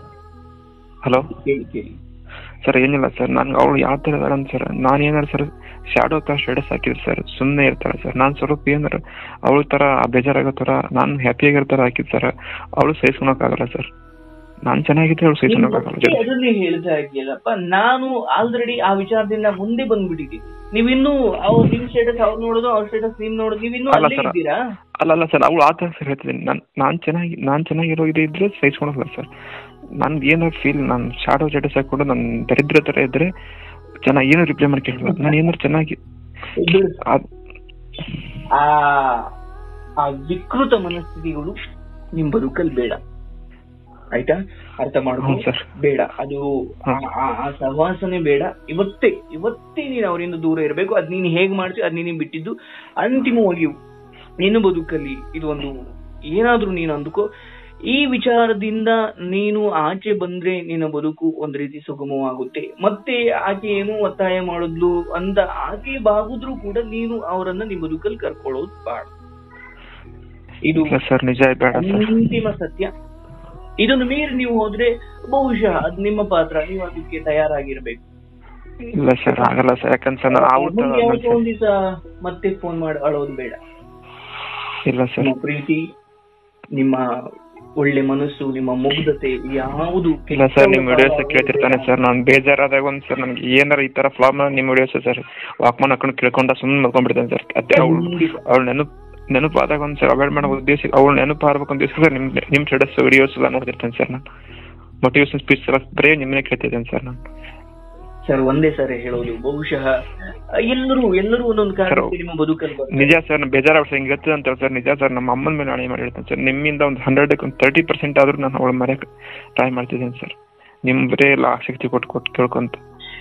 hello ಕೇಳಿ ಕೇಳಿ ಸರ್ ಏನಿಲ್ಲ ಸರ್ ನನ್ಗೆ ಅವಳು ಯಾವ ಥರ ಇದಾಳೆ ಅಂತ ಸರ್ ನಾನು ಏನಾರು ಸರ್ ಶಾಡೋ ಥರ ಸ್ಟೇಟಸ್ ಹಾಕಿದ್ರು ಸರ್ ಸುಮ್ಮನೆ ಇರ್ತಾಳೆ ಸರ್ ನಾನು ಸ್ವಲ್ಪ ಏನಾರು ಅವಳ ಥರ ಬೇಜಾರಾಗೋ ಥರ ನಾನು ಹ್ಯಾಪಿಯಾಗಿರ್ತಾರ ಹಾಕಿದ್ ಸರ್ ಅವಳು ಸಹಿಸ್ಕೊಳಕ್ಕಾಗಲ್ಲ ಸರ್ ನಾನು ಚೆನ್ನಾಗಿದ್ದೆ ಅವಳು ಸಹಿಸ್ಕೊಳಕ್ಕಾಗಲ್ಲ ಮತ್ತೆ ಅದನ್ನೇ ಹೇಳ್ತಾ ಇದೆಯಲ್ಲಪ್ಪ ನಾನು ಆಲ್ರೆಡಿ ಆ ವಿಚಾರದಿಂದ ಮುಂದೆ ಬಂದ್ಬಿಟ್ಟಿದ್ದೀನಿ ನೀವಿನ್ನೂ ಅವ್ರು ನಿಮ್ ಸ್ಟೇಟಸ್ ಅವ್ರು ನೋಡೋದು ಅವ್ರ ಸ್ಟೇಟಸ್ ನಿಮ್ ನೋಡೋದು ನೀವಿನ್ನೂ ಅಲ್ಲ ಅಲ್ಲೇ ಸರ್. ಇದ್ದೀರಾ ಅಲ್ಲ ಅಲ್ಲ ಸರ್ ಅವಳು ಆ ಥರ ಸರ್ ಹೇಳ್ತಿದ್ದೀನಿ ನಾನು ನಾನು ಚೆನ್ನಾಗಿ ನಾನು ಚೆನ್ನಾಗಿರೋ ಇದು ಇದ್ರೆ ಸಹಿಸ್ಕೊಳಲ್ಲ ಸರ್ ನನ್ಗೆ ಏನಾದ್ರು ಫೀಲ್ ನಾನು ಶಾಡೋ ಸ್ಟೇಟಸ್ ಹಾಕೊಂಡು ನಾನು ದರಿದ್ರ ಥರ ಇದ್ರೆ ಚೆನ್ನಾಗಿ ಏನು ರಿಪ್ಲೈ ಮಾಡಿ ಕೇಳಲ್ಲ ನಾನು ಏನಾದ್ರು ಚೆನ್ನಾಗಿ ಇದು ಅದ್- ಆ ಆ ವಿಕೃತ ಮನಸ್ಥಿತಿಗಳು ನಿಮ್ ಬದುಕಲ್ಲಿ ಬೇಡ ಆಯ್ತಾ ಅರ್ಥ ಹ್ಞೂ ಮಾಡ್ಕೊಂಡು ಸರ್ ಬೇಡ ಅದು ಆ- ಆ- ಆ ಸಹವಾಸನೆ ಬೇಡ ಇವತ್ತೇ ಇವತ್ತೇ ನೀನು ಅವರಿಂದ ದೂರ ಇರಬೇಕು ಅದ್ ನೀನು ಹೇಗ್ ಮಾಡ್ತೀವಿ ಅದ್ ನೀನು ಬಿಟ್ಟಿದ್ದು ಅಂತಿಮವಾಗಿ ನಿನ್ನ ಬದುಕಲ್ಲಿ ಇದು ಒಂದು ಏನಾದ್ರೂ ನೀನು ಅಂದುಕೋ ಈ ವಿಚಾರದಿಂದ ನೀನು ಆಚೆ ಬಂದ್ರೆ ನಿನ್ನ ಬದುಕು ಒಂದ್ ರೀತಿ ಸುಗಮವಾಗುತ್ತೆ ಮತ್ತೆ ಆಕೆ ಏನು ಒತ್ತಾಯ ಮಾಡಿದ್ಲು ಅಂತ ಆಕೆ ಬಾಗುದ್ರು ಕೂಡ ನೀನು ಅವರನ್ನ ನಿಮ್ ಬದುಕಲ್ಲಿ ಕರ್ಕೊಳ್ಳೋದು ಬಾಳ ಇದು ಇಲ್ಲ ಸರ್ ನಿಜ ಬೇಡ ಸರ್ ಅಂತಿಮ ಸತ್ಯ ಇದನ್ನು ಮೀರಿ ನೀವು ಹೋದ್ರೆ ಬಹುಶಃ ಅದ್ ನಿಮ್ಮ ಪಾತ್ರ ನೀವು ಅದಕ್ಕೆ ತಯಾರಾಗಿರ್ಬೇಕು ಇಲ್ಲ ಸರ್ ಆಗಲ್ಲ ಸರ್ ಯಾಕಂದ್ರೆ ಸರ್ ನಾನು ಅವ್ಳ ಥರ ಮುಂದೆ ಅಲ್ಲ ಯಾವತ್ತೋ ಸರ್. ಒಂದ್ ದಿವಸ ಮತ್ತೆ ಫೋನ್ ಮಾಡಿ ಅಳೋದು ಬೇಡ ಇಲ್ಲ ಸರ್ ನಿಮ್ಮ ಪ್ರೀತಿ ನಿಮ್ಮ ಒಳ್ಳೆ ಮನಸ್ಸು ನಿಮ್ಮ ಮುಗ್ಧತೆ ಯಾವುದು ಇಲ್ಲ ಸರ್ ನಿಮ್ ವಿಡಿಯೋಸ್ ಕೇಳ್ತಿರ್ತಾನೆ ಸರ್ ನಾನು ಬೇಜಾರಾದಾಗ ಒಂದ್ ಸರ್ ನನ್ಗೆ ಏನಾರ ಈ ತರ ಫ್ಲಾಪ್ ನಿಮ್ ವಿಡಿಯೋಸ್ ಸರ್ ವಾಕ್ಮನ್ ಹಾಕೊಂಡು ಕೇಳ್ಕೊಂಡ ಸುಮ್ಮನೆ ಮಲ್ಕೊಂಡ್ಬಿಡ್ತೇನೆ ಸರ್ ಅತ್ತೆ ಅವಳು ಖಂಡಿತ. ಅವಳು ನೆನಪು ನೆನಪಾದಾಗ ಒಂದ್ ಸರ್ ಅವಾಯ್ಡ್ ಮಾಡೋ ಉದ್ದೇಶ ಅವಳು ನೆನಪು ಹಾರ್ಬೇಕು ಅಂತ ಸರ್ ನಿಮ್ ನಿಮ್ ಸ್ಟೇಟಸ್ ವಿಡಿಯೋಸ್ ಎಲ್ಲ ನೋಡ್ತಿರ್ತೇನೆ ಸರ್ ನಾನು ಮೋಟಿವೇಶನ್ ಸ್ಪೀಚ್ ಎಲ್ಲ ಬರೇ ನಿಮ್ಮನ್ನೇ ಕೇಳ್ತಿದ್ದೇನೆ ಸರ್ ನಾನು ಸರ್ ಒಂದೇ ಸರಿ ಹೇಳೋದು ಬಹುಶಃ ಎಲ್ಲರೂ ಎಲ್ಲರೂ ಒಂದೊಂದು ಕಾರಣಕ್ಕೆ ನಿಮ್ಮ ಬದುಕಲ್ಲಿ ಬರ್ತಾರೆ. ನಿಜ ಸರ್ ನಾನು ಬೇಜಾರಾಗ್ಬಿಟ್ಟು ಹಿಂಗೆ ಇರ್ತದೆ ಅಂತ ಸರ್ ನಿಜ ಸರ್ ನಮ್ಮ ಅಮ್ಮನ ಮೇಲೆ ನಾಳೆ ಮಾಡಿ ಹೇಳ್ತೇನೆ ಸರ್ ನಿಮ್ಮಿಂದ ಒಂದು ಹಂಡ್ರೆಡ್ ಒಂದು ತರ್ಟಿ ಪರ್ಸೆಂಟ್ ಆದ್ರೂ ನಾನು ಅವಳು ಮರೆಯಕ್ಕೆ ಟ್ರೈ ಮಾಡ್ತಿದ್ದೇನೆ ಸರ್ ನಿಮ್ ಬರೇ ಎಲ್ಲ ಆಸಕ್ತಿ ಕೊಟ್ಟು ಕೊಟ್ಟು ಕೇಳ್ಕೊಂತ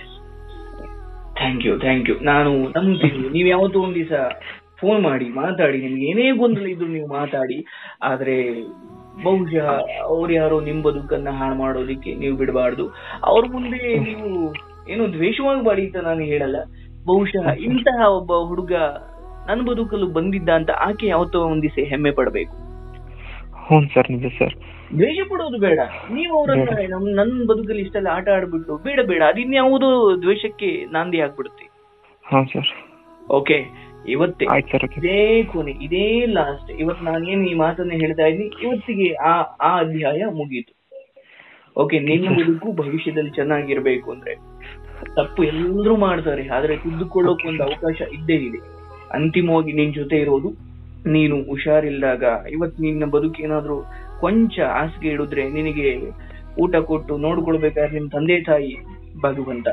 ಥ್ಯಾಂಕ್ ಯು ಥ್ಯಾಂಕ್ ಯು ನಾನು ನಂಬ್ತೀನಿ ನೀವು ಯಾವತ್ತೋ ಒಂದ್ ದಿವಸ ಫೋನ್ ಮಾಡಿ ಮಾತಾಡಿ ನಿಮ್ಗೆ ಏನೇ ಗೊಂದಲ ಇದ್ರು ನೀವು ಮಾತಾಡಿ ಆದ್ರೆ ಬಹುಶಃ ಅವ್ರು ಯಾರೋ ನಿಮ್ ಬದುಕನ್ನ ಹಾಳು ಮಾಡೋದಿಕ್ಕೆ ನೀವು ಬಿಡಬಾರ್ದು ಅವ್ರ ಮುಂದೆ ನೀವು ಏನು ದ್ವೇಷವಾಗಬಾಡಿ ಅಂತ ನಾನು ಹೇಳಲ್ಲ ಬಹುಶಃ ಇಂತಹ ಒಬ್ಬ ಹುಡುಗ ನನ್ನ ಬದುಕಲು ಬಂದಿದ್ದ ಅಂತ ಆಕೆ ಯಾವತ್ತೋ ಒಂದ್ ದಿವಸ ಹೆಮ್ಮೆ ಪಡಬೇಕು ಹ್ಞೂ ಸರ್ ನಿಜ ಸರ್ ದ್ವೇಷ ಪಡೋದು ಬೇಡ ನೀವು ಅವರನ್ನ ನಮ್ ನನ್ನ ಬದುಕಲ್ಲಿ ಇಷ್ಟೆಲ್ಲ ಆಟ ಆಡ್ಬಿಟ್ಟು ಬೇಡ ಬೇಡ ಅದಿನ್ಯಾವುದೋ ದ್ವೇಷಕ್ಕೆ ನಾಂದಿ ಆಗ್ಬಿಡುತ್ತೆ ಹಾಂ ಸರ್ ಓಕೆ ಇವತ್ತೇ ಆಯ್ತು ಸರ್ ಓಕೆ ಇದೇ ಕೊನೆ ಇದೇ ಲಾಸ್ಟ್ ಇವತ್ತು ನಾನೇನು ಈ ಮಾತನ್ನ ಹೇಳ್ತಾ ಇದ್ದೀನಿ ಇವತ್ತಿಗೆ ಆ ಆ ಅಧ್ಯಾಯ ಮುಗೀತು ಓಕೆ ನಿನ್ನ ಬದುಕು ಭವಿಷ್ಯದಲ್ಲಿ ಚೆನ್ನಾಗಿರ್ಬೇಕು ಅಂದ್ರೆ ತಪ್ಪು ಎಲ್ಲರೂ ಮಾಡ್ತಾರೆ ಆದ್ರೆ ತಿದ್ದುಕೊಳ್ಳೋಕೆ ಒಂದು ಅವಕಾಶ ಇದ್ದೇ ಇದೆ ಅಂತಿಮವಾಗಿ ನಿನ್ ಜೊತೆ ಇರೋದು ನೀನು ಹುಷಾರಿಲ್ದಾಗ ಇವತ್ ನಿನ್ನ ಬದುಕೇನಾದ್ರೂ ಕೊಂಚ ಹಾಸಿಗೆ ಇಡಿದ್ರೆ ನಿನಗೆ ಊಟ ಕೊಟ್ಟು ನೋಡ್ಕೊಳ್ಬೇಕಾದ್ರೆ ನಿಮ್ ತಂದೆ ತಾಯಿ ಭಗವಂತ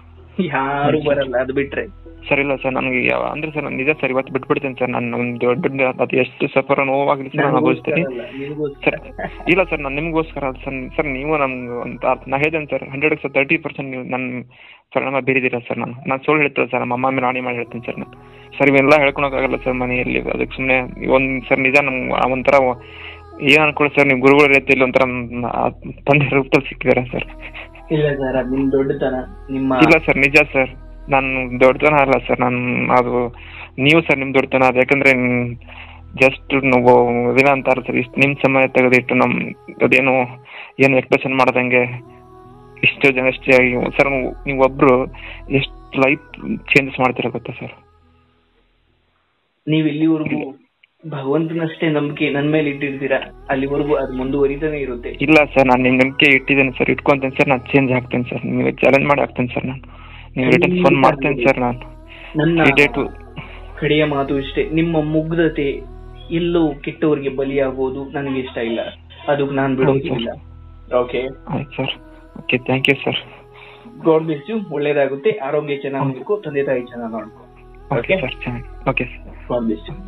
ಯಾರು ಬರಲ್ಲ ಅದು ಬಿಟ್ರೆ ಸರ್ ಇಲ್ಲ ಸರ್ ನನಗೆ ಯಾವ ಅಂದ್ರೆ ಸರ್ ನಾನು ನಿಜ ಸರ್ ಇವತ್ತು ಬಿಟ್ಬಿಡ್ತೇನೆ ಸರ್ ನಾನು ಒಂದು ದೊಡ್ಡ ಅದು ಎಷ್ಟು ಸಫರ ನೋವಾಗಲಿ ಸರ್ ನಾನು ಅನುಭವಿಸ್ತೀನಿ ನನಗೋಸ್ಕರ ಅಲ್ಲ, ನಿನಗೋಸ್ಕರ. ಸರ್ ಇಲ್ಲ ಸರ್ ನಾನು ನಿಮಗೋಸ್ಕರ ಅಲ್ಲ ಸರ್ ಸರ್ ನೀವು ನಮ್ಗೆ ಒಂದು ಅರ್ಥ ನಾ ಹೇಳಿದ್ದೇನೆ sir hundred sir thirty percent ನೀವು ನನ್ನ ಪರಿಣಾಮ ಬೀರಿದ್ದೀರ ಸರ್ ನಾನು ನಾನು ಸುಳ್ಳು ಹೇಳ್ತಿಲ್ಲ ಸರ್ ನಮ್ಮ ಅಮ್ಮ ಮೇಲೆ ರಾಣಿ ಮಾಡಿ ಹೇಳ್ತೀನಿ ಸರ್ ನಾನು ಸರ್ ಇವೆಲ್ಲ ಹೇಳ್ಕೊಳಕ್ಕಾಗಲ್ಲ ಸರ್ ಮನೆಯಲ್ಲಿ ಅದಕ್ಕೆ ಸುಮ್ಮನೆ ಒಂದು ಸರ್ ನಿಜ ನಮ್ಗೆ ಆ ಒಂಥರ ಏನು ಅನ್ಕೊಳ್ಳಿ ಸರ್ ನೀವು ಗುರುಗಳ ರೀತಿಯಲ್ಲಿ ಒಂಥರ ಮ್, ಆ ತಂದೆ ರೂಪದಲ್ಲಿ ಸಿಕ್ಕಿದ್ದಾರೆ ಸರ್ ಇಲ್ಲ ಸರ್ ಅದ್ ನಿಮ್ ದೊಡ್ಡತನ ನಿಮ್ಮ ಇಲ್ಲ ಸರ್ ನಿಜ ಸರ್ ನಾನು ದೊಡ್ಡತನ ಅಲ್ಲ ಸರ್ ನಾನು ಅದು ನೀವು ಸರ್ ನಿಮ್ ದೊಡ್ಡತನ ಅದು ಯಾಕಂದ್ರೆ ಜಸ್ಟ್ ನಾವು ದಿನ ಅಂತಾರೆ ಸರ್ ಇಷ್ಟು ನಿಮ್ಮ ಸಮಯ ತೆಗೆದಿಟ್ಟು ನಮ್ ಅದೇನು ಏನು ಎಕ್ಸ್ಪ್ರೆಷನ್ ಮಾಡ್ದಂಗೆ ಇಷ್ಟು ಜನ ಎಷ್ಟು ಸರ್ ನೀವು ಒಬ್ರು ಎಷ್ಟು ಲೈಫ್ ಚೇಂಜಸ್ ಮಾಡ್ತೀರ ಗೊತ್ತಾ ಸರ್ ನೀವ್ ಇಲ್ಲಿವರೆಗೂ ಭಗವಂತನಷ್ಟೇ ನಂಬಿಕೆ ನನ್ ಮೇಲೆ ಇಟ್ಟಿರ್ತೀರಾ ಅಲ್ಲಿವರೆಗೂ ಅದು ಮುಂದುವರಿತಾನೆ ಇರುತ್ತೆ ಇಲ್ಲ ಸರ್ ನಾನು ನಿಮ್ಮ ನಂಬಿಕೆ ಇಟ್ಟಿದ್ದೇನೆ ಸರ್ ಇಟ್ಕೊಂತೇನೆ ಸರ್ ನಾನು ಚೇಂಜ್ ಆಗ್ತೇನೆ ಸರ್ ನೀವು ಚಾಲೆಂಜ್ ಮಾಡಿ ಆಗ್ತೇನೆ ಸರ್ ನಾನು ನೀವು ರಿಟರ್ನ್ ಫೋನ್ ಮಾಡ್ತೇನೆ ಸರ್ ನಾನು ನನ್ನ ಈ ಡೇಟು ಕಡೆಯ ಮಾತು ಇಷ್ಟೇ ನಿಮ್ಮ ಮುಗ್ಧತೆ ಎಲ್ಲೋ ಕೆಟ್ಟವರಿಗೆ ಬಲಿಯಾಗೋದು ನನಗೆ ಇಷ್ಟ ಇಲ್ಲ ಅದಕ್ಕೆ ನಾನು ಬಿಡೋದಿಲ್ಲ ಓಕೆ ಆಯ್ತು sir okay thank you sir God bless you ಒಳ್ಳೇದಾಗುತ್ತೆ ಆರೋಗ್ಯ ಚೆನ್ನಾಗಿ ತಂದೆ ತಾಯಿ ಚೆನ್ನಾಗಿ ನೋಡ್ಕೊ ಓಕೆ ಸರ್ ಚೆನ್ನಾಗಿ okay sir God bless you